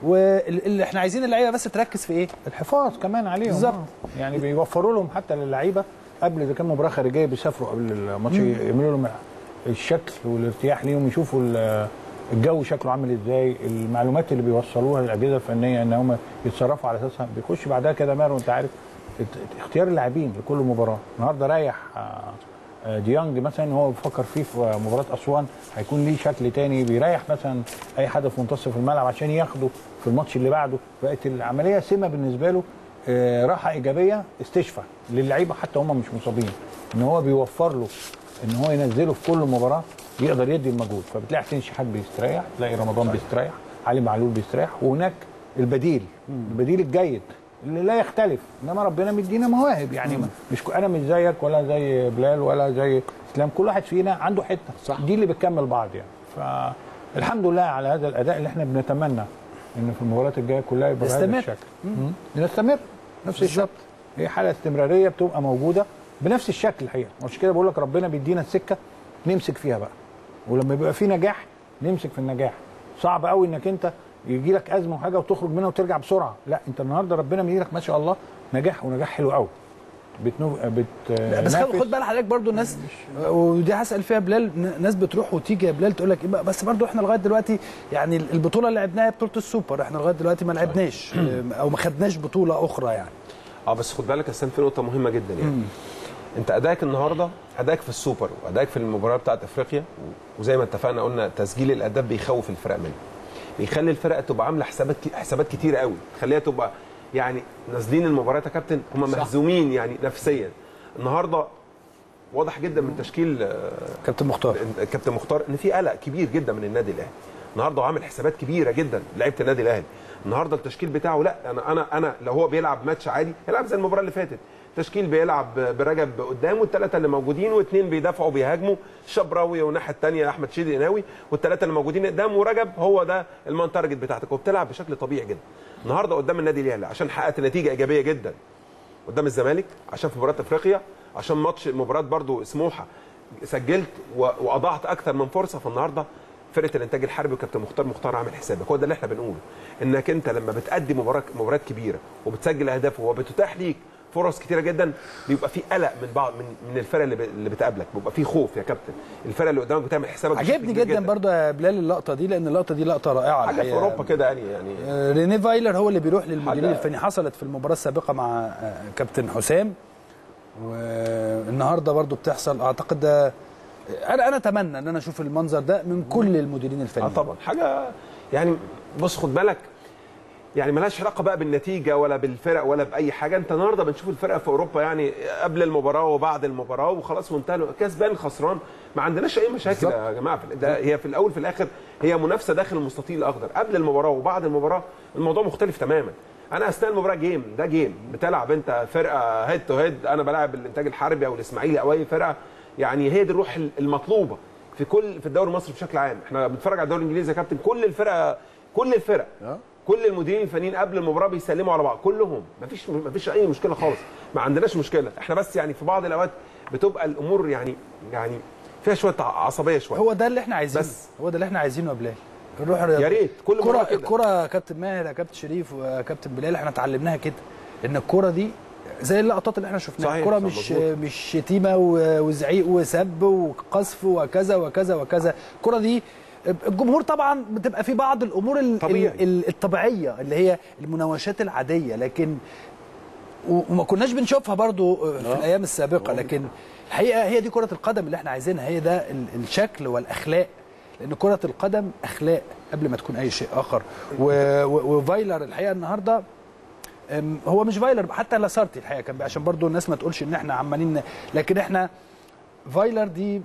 واللي احنا عايزين اللعيبه بس تركز في ايه الحفاظ كمان عليهم بالظبط. آه. يعني بيوفروا لهم حتى للعيبه قبل اذا كان مباراه خارجيه بيسافروا قبل الماتش يعملوا لهم الشكل والارتياح ليهم يشوفوا ال- الجو شكله عامل ازاي المعلومات اللي بيوصلوها للاجهزه الفنيه ان هم يتصرفوا على اساسها بيخش بعدها كده مارو انت عارف ات- اختيار اللاعبين لكل مباراه النهارده رايح آه، آه، ديانج مثلا هو بيفكر فيه في مباراه اسوان هيكون ليه شكل تاني بيريح مثلا اي حد في منتصف الملعب عشان ياخده في الماتش اللي بعده بقت العمليه سمه بالنسبه له آه، راحه ايجابيه استشفاء للعيبه حتى هم مش مصابين ان هو بيوفر له ان هو ينزله في كل مباراه يقدر يدي المجهود فبتلاقي حسين شحات بيستريح تلاقي رمضان بيستريح علي معلول بيستريح وهناك البديل البديل الجيد اللي لا يختلف انما ربنا مدينا مواهب يعني مش انا مش زيك ولا زي بلال ولا زي اسلام كل واحد فينا عنده حته صح. دي اللي بتكمل بعض يعني فالحمد لله على هذا الاداء اللي احنا بنتمنى ان في المباريات الجايه كلها يبقى بهذا نستمر. الشكل مم. نستمر نفس الشكل هي حاله استمراريه بتبقى موجوده بنفس الشكل الحقيقه عشان كده بقول لك ربنا بيدينا السكه نمسك فيها بقى ولما يبقى في نجاح نمسك في النجاح صعب قوي انك انت يجي لك ازمه وحاجه وتخرج منها وترجع بسرعه لا انت النهارده ربنا مديلك ما شاء الله نجاح ونجاح حلو قوي بتنو... بت لا، بس خد خد بال حضرتك برضو الناس ودي هسال فيها بلال ن- ناس بتروح وتيجي يا بلال تقول لك إيه بقى، بس برضو احنا لغايه دلوقتي يعني البطوله اللي لعبناها بطوله السوبر احنا لغايه دلوقتي ما لعبناش او ما خدناش بطوله اخرى يعني اه بس خد بالك يا اسلام في نقطه مهمه جدا يعني انت ادائك النهارده ادائك في السوبر وادائك في المباراه بتاعت افريقيا و- وزي ما اتفقنا قلنا تسجيل الاهداف بيخوف الفرق منه بيخلي الفرق تبقى عامله حسابات ك- حسابات كتيره قوي خليها تبقى يعني نازلين المباراه يا كابتن هم مهزومين يعني نفسيا النهارده واضح جدا من تشكيل آه، كابتن مختار كابتن مختار ان في قلق كبير جدا من النادي الاهلي النهارده عامل حسابات كبيره جدا لعيبه النادي الاهلي النهارده التشكيل بتاعه لا انا انا انا لو هو بيلعب ماتش عادي هيلعب زي المباراه اللي فاتت تشكيل بيلعب برجب قدام والثلاثه اللي موجودين واثنين بيدافعوا بيهاجموا الشبراوي والناحيه الثانيه احمد شيدي قناوي والثلاثه اللي موجودين قدام ورجب هو ده المان تارجت بتاعتك وبتلعب بشكل طبيعي جدا النهارده قدام النادي الاهلي عشان حققت نتيجه ايجابيه جدا قدام الزمالك عشان في مباراه افريقيا عشان ماتش المباراه برضو سموحه سجلت و- واضعت اكثر من فرصه فالنهارده فرقه الانتاج الحربي وكابتن مختار مختار عامل حسابك هو ده اللي احنا بنقوله انك انت لما بتأدي مباراه مباريات كبيره وبتسجل اهداف وبتتاح ليك فرص كتيره جدا بيبقى في قلق من بعض من من الفرق اللي, ب... اللي بتقابلك بيبقى في خوف يا كابتن الفرق اللي قدامك بتعمل حسابك بشكل عجبني كبير جدا برضو يا بلال اللقطه دي لان اللقطه دي لقطه رائعه حاجه في الحقيقة. اوروبا كده يعني يعني آه، ريني فايلر هو اللي بيروح للمديرين حاجة- الفني حصلت في المباراه السابقه مع آه، كابتن حسام والنهارده برضو بتحصل اعتقد ده انا انا اتمنى ان انا اشوف المنظر ده من كل المديرين اه الفنيين طبعا حاجه يعني بص خد بالك يعني ملهاش علاقه بقى بالنتيجه ولا بالفرق ولا باي حاجه انت النهارده بنشوف الفرق في اوروبا يعني قبل المباراه وبعد المباراه وخلاص وانتهى كسبان خسران ما عندناش اي مشاكل يا جماعه في ده هي في الاول في الاخر هي منافسه داخل المستطيل الاخضر قبل المباراه وبعد المباراه الموضوع مختلف تماما انا اثناء المباراه جيم ده جيم بتلعب انت فرقه هيد تو هيد انا بلاعب الانتاج الحربي او الاسماعيلي او اي فرقه يعني هي دي الروح المطلوبه في كل في الدوري المصري بشكل عام احنا بنتفرج على الدوري الانجليزي يا كابتن كل الفرقه كل الفرق كل المديرين الفنيين قبل المباراه بيسلموا على بعض كلهم مفيش مفيش اي مشكله خالص ما عندناش مشكله احنا بس يعني في بعض الاوقات بتبقى الامور يعني يعني فيها شويه عصبيه شويه هو ده اللي احنا عايزينه بس. هو ده اللي احنا عايزينه يا بلال الروح الرياضيه يا ريت كل الكرة مره كده الكرة يا كابتن ماهر يا كابتن شريف وكابتن بلال احنا اتعلمناها كده ان الكرة دي زي اللقطات اللي احنا شفناها صحيح، الكرة صح، مش مظبوط. مش شتيمة و- وزعيق وسب وقذف وكذا وكذا وكذا الكرة دي الجمهور طبعا بتبقى في بعض الامور ال- طبيعي. ال- ال- الطبيعيه اللي هي المناوشات العاديه لكن و- وما كناش بنشوفها برضو في الايام السابقه لكن الحقيقه هي دي كره القدم اللي احنا عايزينها هي ده ال- الشكل والاخلاق لان كره القدم اخلاق قبل ما تكون اي شيء اخر و- و- وفايلر الحقيقه النهارده أم، هو مش فايلر حتى لاسارتي الحقيقه كان عشان برضو الناس ما تقولش ان احنا عمالين لكن احنا فايلر دي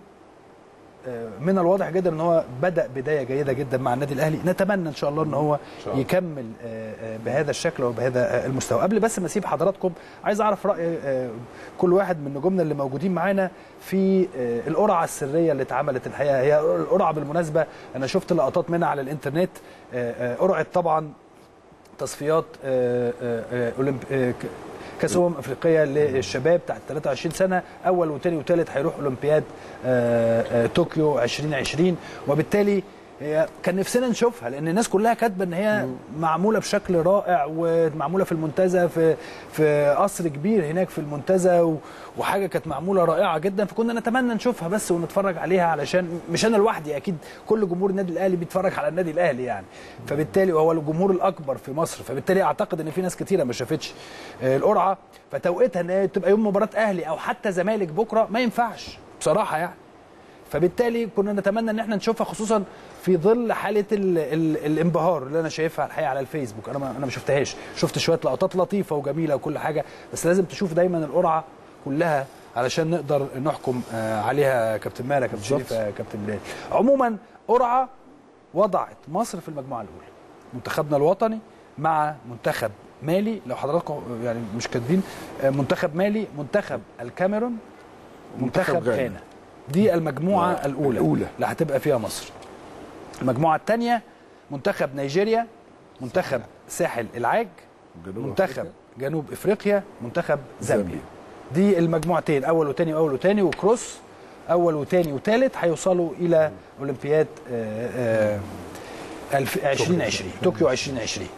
آه، من الواضح جدا ان هو بدا بدايه جيده جدا مع النادي الاهلي نتمنى ان شاء الله ان هو يكمل آه، آه، بهذا الشكل وبهذا آه، المستوى قبل بس ما اسيب حضراتكم عايز اعرف راي آه، كل واحد من نجومنا اللي موجودين معانا في آه، القرعه السريه اللي اتعملت الحقيقه هي القرعه بالمناسبه انا شفت لقطات منها على الانترنت آه، آه، قرعه طبعا تصفيات آه، آه، آه، أولمب... آه، ك- كاس امم افريقيه للشباب تحت 23 سنه اول وثاني وثالث هيروح اولمبياد آه، آه، طوكيو 2020 وبالتالي هي كان نفسنا نشوفها لان الناس كلها كاتبه ان هي معموله بشكل رائع ومعموله في المنتزه في في قصر كبير هناك في المنتزه و- وحاجه كانت معموله رائعه جدا فكنا نتمنى نشوفها بس ونتفرج عليها علشان مش انا لوحدي اكيد كل جمهور النادي الاهلي بيتفرج على النادي الاهلي يعني فبالتالي وهو الجمهور الاكبر في مصر فبالتالي اعتقد ان في ناس كتيره ما شافتش آه، القرعه فتوقيتها ان هي تبقى يوم مباراه اهلي او حتى زمالك بكره ما ينفعش بصراحه يعني فبالتالي كنا نتمنى ان احنا نشوفها خصوصا في ظل حاله ال ال الانبهار اللي انا شايفها الحقيقه على الفيسبوك انا ما انا ما شفتهاش شفت شويه لقطات لطيفه وجميله وكل حاجه بس لازم تشوف دايما القرعه كلها علشان نقدر نحكم آه، عليها يا كابتن ماهر يا كابتن شريف يا كابتن بلال عموما قرعه وضعت مصر في المجموعه الاولى منتخبنا الوطني مع منتخب مالي لو حضراتكم يعني مش كاتبين آه، منتخب مالي منتخب الكاميرون منتخب منتخب غانا. غانا دي المجموعه آه، الاولى الأولى. اللي هتبقى فيها مصر المجموعه الثانيه منتخب نيجيريا منتخب ساحل العاج جنوب منتخب أفريقيا. جنوب افريقيا منتخب زامبيا زامبيا. دي المجموعتين اول وثاني واول وثاني وكروس اول وثاني وثالث هيوصلوا الى اولمبياد آه، آه، الف- 2020 طوكيو 2020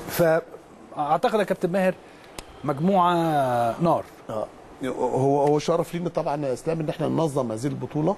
فاعتقد يا كابتن ماهر مجموعه نار آه. هو هو شرف لينا طبعا يا اسلام ان احنا ننظم هذه البطوله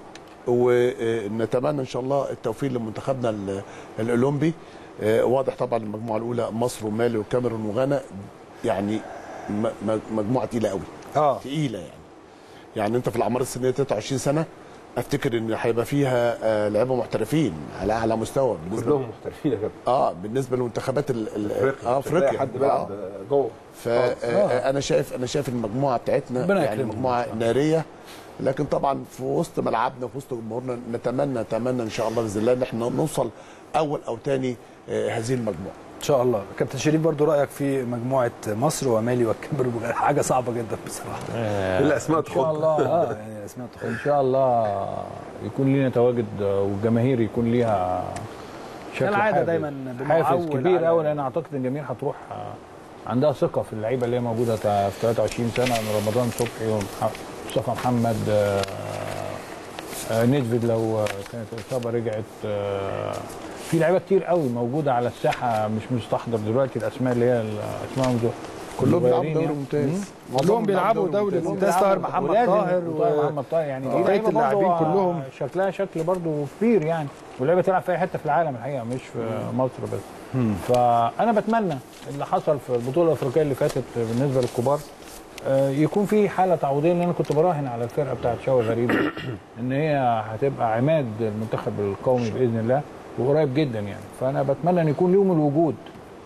ونتمنى ان شاء الله التوفيق لمنتخبنا ال- الاولمبي آه، واضح طبعا المجموعه الاولى مصر ومالي والكاميرون وغانا يعني م- م- مجموعه تقيله قوي اه تقيله يعني يعني انت في الاعمار السنيه 23 سنه افتكر ان هيبقى فيها آه، لعيبه محترفين على اعلى مستوى بالنسبه كلهم محترفين يا كابتن اه بالنسبه للمنتخبات ال- ال- افريقيا اه مش هتلاقي افريقيا حد آه. بيلعب جوه فانا شايف انا شايف المجموعه بتاعتنا ربنا يعني يكرمهم مجموعه إن شاء الله. ناريه لكن طبعا في وسط ملعبنا وفي وسط جمهورنا نتمنى نتمنى ان شاء الله باذن الله ان احنا نوصل اول او ثاني هذه المجموعه ان شاء الله كابتن شريف برضو رايك في مجموعه مصر ومالي والكاميرون حاجه صعبه جدا بصراحه الاسماء ان شاء تخط الله اه يعني اسمها تخيل ان شاء الله يكون لينا تواجد والجماهير يكون ليها شكل كالعادة حافز. دايماً حافز بنعول كبير على- قوي لان اعتقد ان الجماهير هتروح آه، عندها ثقه في اللعيبه اللي هي موجوده في 23 سنه من رمضان صبحي ومصطفى محمد آه، آه، نيدفيد لو آه، كانت الاصابه رجعت آه، في لعيبه كتير قوي موجوده على الساحه مش مستحضر دلوقتي الاسماء اللي هي ال- اسمائهم دول كلهم بيلعبوا صغيرين دوري يعني. ممتاز كلهم بيلعبوا دوري ممتاز طاهر محمد ولازم طاهر طاهر و- محمد طاهر يعني دي بقية لعيبه اللاعبين برضه كلهم. شكلها شكل برضه كبير يعني واللعيبه تلعب في اي حته في العالم الحقيقه مش في مصر بس فانا بتمنى اللي حصل في البطوله الافريقيه اللي فاتت بالنسبه للكبار آه، يكون في حاله تعويضيه لان انا كنت براهن على الفرقه بتاعت شوقي غريب ان هي هتبقى عماد المنتخب القومي باذن الله وقريب جدا يعني فانا بتمنى ان يكون ليهم الوجود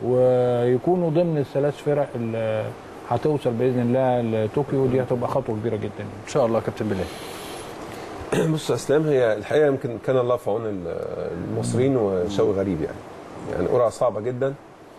ويكونوا ضمن الثلاث فرق اللي هتوصل باذن الله لطوكيو دي هتبقى خطوه كبيره جدا يعني. ان شاء الله كابتن بلال بص يا اسلام هي الحقيقه يمكن كان الله في عون ال- المصريين وشوقي غريب يعني يعني قرعه صعبه جدا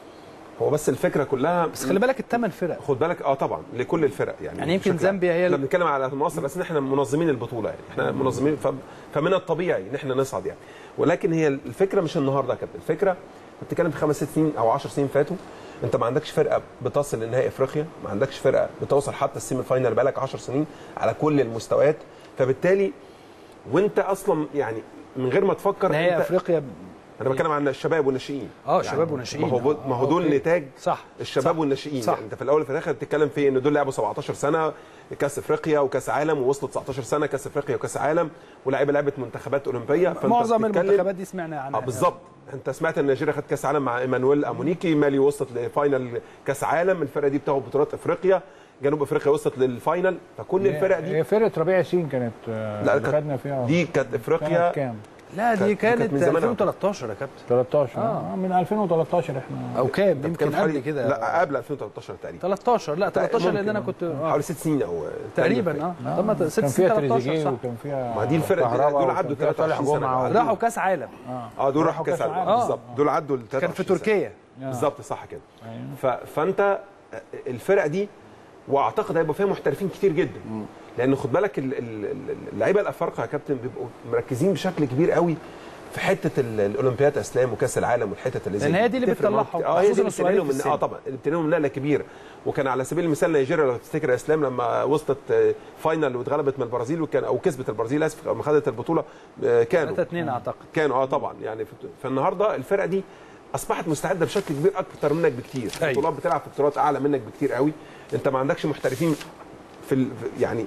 هو بس الفكره كلها بس خلي بالك الثمان فرق خد بالك اه طبعا لكل الفرق يعني يعني يمكن بشكل عام. زامبيا هي احنا ال- بنتكلم على مصر بس احنا منظمين البطوله يعني احنا منظمين ف... فمن الطبيعي ان احنا نصعد يعني ولكن هي الفكره مش النهارده يا كابتن الفكره انت بتتكلم في خمس ست سنين او 10 سنين فاتوا انت ما عندكش فرقه بتصل لنهائي افريقيا ما عندكش فرقه بتوصل حتى السيمي فاينال بقالك 10 سنين على كل المستويات فبالتالي وانت اصلا يعني من غير ما تفكر نهائي انت افريقيا انا بتكلم عن الشباب والناشئين اه شباب وناشئين ما هو ما هو دول أوكي. نتاج صح الشباب صح. والناشئين صح. يعني انت في الاول وفي الاخر بتتكلم في ان دول لعبوا 17 سنه كاس افريقيا وكاس عالم ووصلوا 19 سنه كاس افريقيا وكاس عالم ولاعيبه لعبت منتخبات اولمبيه فانت معظم بتتكلم- المنتخبات دي سمعنا عنها اه بالظبط انت سمعت ان نيجيريا خد كاس عالم مع ايمانويل امونيكي مالي وصلت لفاينل كاس عالم الفرقه دي بتاخد بطولات افريقيا جنوب افريقيا وصلت للفاينل فكل الفرق دي هي فرقه ربيع ياسين كانت آه، لا اللي كانت- خدنا فيها دي كانت افريقيا كانت كام؟ لا دي كانت- كانت كانت من زمان أوي. 2013 يا كابتن 13 اه من 2013 احنا او كام انت يمكن بتتكلم قبل حوالي كده لا قبل 2013 تقريبا 13 لا 13 لان ممكن. انا كنت آه. حوالي ست سنين او تقريبا اه طب ما ست كان سنين فيها 13 تريزيجيه صح وكان فيها ما دي الفرق دي- كهربا دول وكان عدوا فيها صالح 23 جمعه سنة. راحوا كاس عالم اه دول راحوا راحوا كاس كأس عالم العالم. بالظبط دول عدوا ال كان في 23 سنة. تركيا بالظبط صح كده ف... فانت الفرق دي واعتقد هيبقى فيها محترفين كتير جدا لان خد بالك ال- ال- ال- اللعيبه الافارقه يا كابتن بيبقوا مركزين بشكل كبير قوي في حته ال- الاولمبياد اسلام وكاس العالم والحتت اللي زي لأن دي. هي دي اللي بتفرق معاهم بتطلعهم، كتير. اه هي دي خصوصاً اللي الصغيرين بتنقلهم في من اه السن. طبعا اللي بتنقلهم نقله كبيره وكان على سبيل المثال نيجيريا لو تفتكر يا اسلام لما وصلت آه، فاينل واتغلبت من البرازيل وكان او كسبت البرازيل اسف لما خدت البطوله آه، كانوا 3 2 اعتقد كانوا اه طبعا يعني في- فالنهارده الفرقه دي اصبحت مستعده بشكل كبير اكتر منك بكتير أيوة. البطولات بتلعب في بطولات اعلى منك بكتير قوي انت ما عندكش محترفين في ال... في- يعني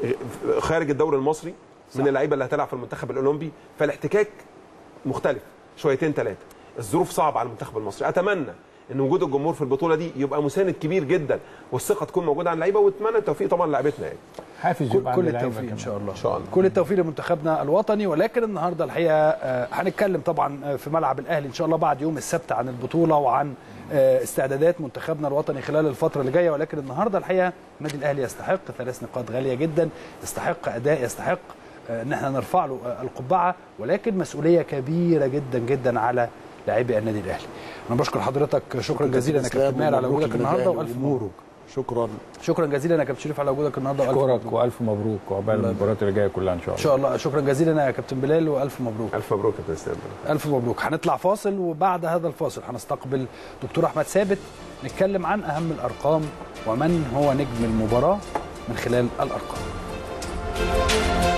خارج الدوري المصري من اللعيبه اللي هتلعب في المنتخب الاولمبي فالاحتكاك مختلف شويتين ثلاثه الظروف صعبه على المنتخب المصري اتمنى ان وجود الجمهور في البطوله دي يبقى مساند كبير جدا والثقه تكون موجوده على اللعيبه واتمنى التوفيق طبعا لعيبتنا يعني حافز كل, يبقى كل عند اللعيبة التوفيق ان كمان. شاء الله ان شاء الله كل التوفيق لمنتخبنا الوطني ولكن النهارده الحقيقه آه، هنتكلم طبعا آه، في ملعب الاهلي ان شاء الله بعد يوم السبت عن البطوله وعن آه، استعدادات منتخبنا الوطني خلال الفتره اللي جايه ولكن النهارده الحقيقه النادي الاهلي يستحق ثلاث نقاط غاليه جدا يستحق اداء يستحق آه، ان احنا نرفع له آه، القبعه ولكن مسؤوليه كبيره جدا جدا على لاعبي النادي الاهلي انا بشكر حضرتك شكرا جزيلا يا كابتن ماهر على وجودك النهارده والف مبروك شكرا شكرا جزيلا يا كابتن شريف على وجودك النهارده والف اشكرك مبروك والف مبروك وعقبال المباريات اللي جايه كلها ان شاء ان الله شاء الله شكرا جزيلا يا كابتن بلال والف مبروك الف مبروك يا كابتن اسلام الف مبروك هنطلع فاصل وبعد هذا الفاصل هنستقبل دكتور احمد ثابت نتكلم عن اهم الارقام ومن هو نجم المباراه من خلال الارقام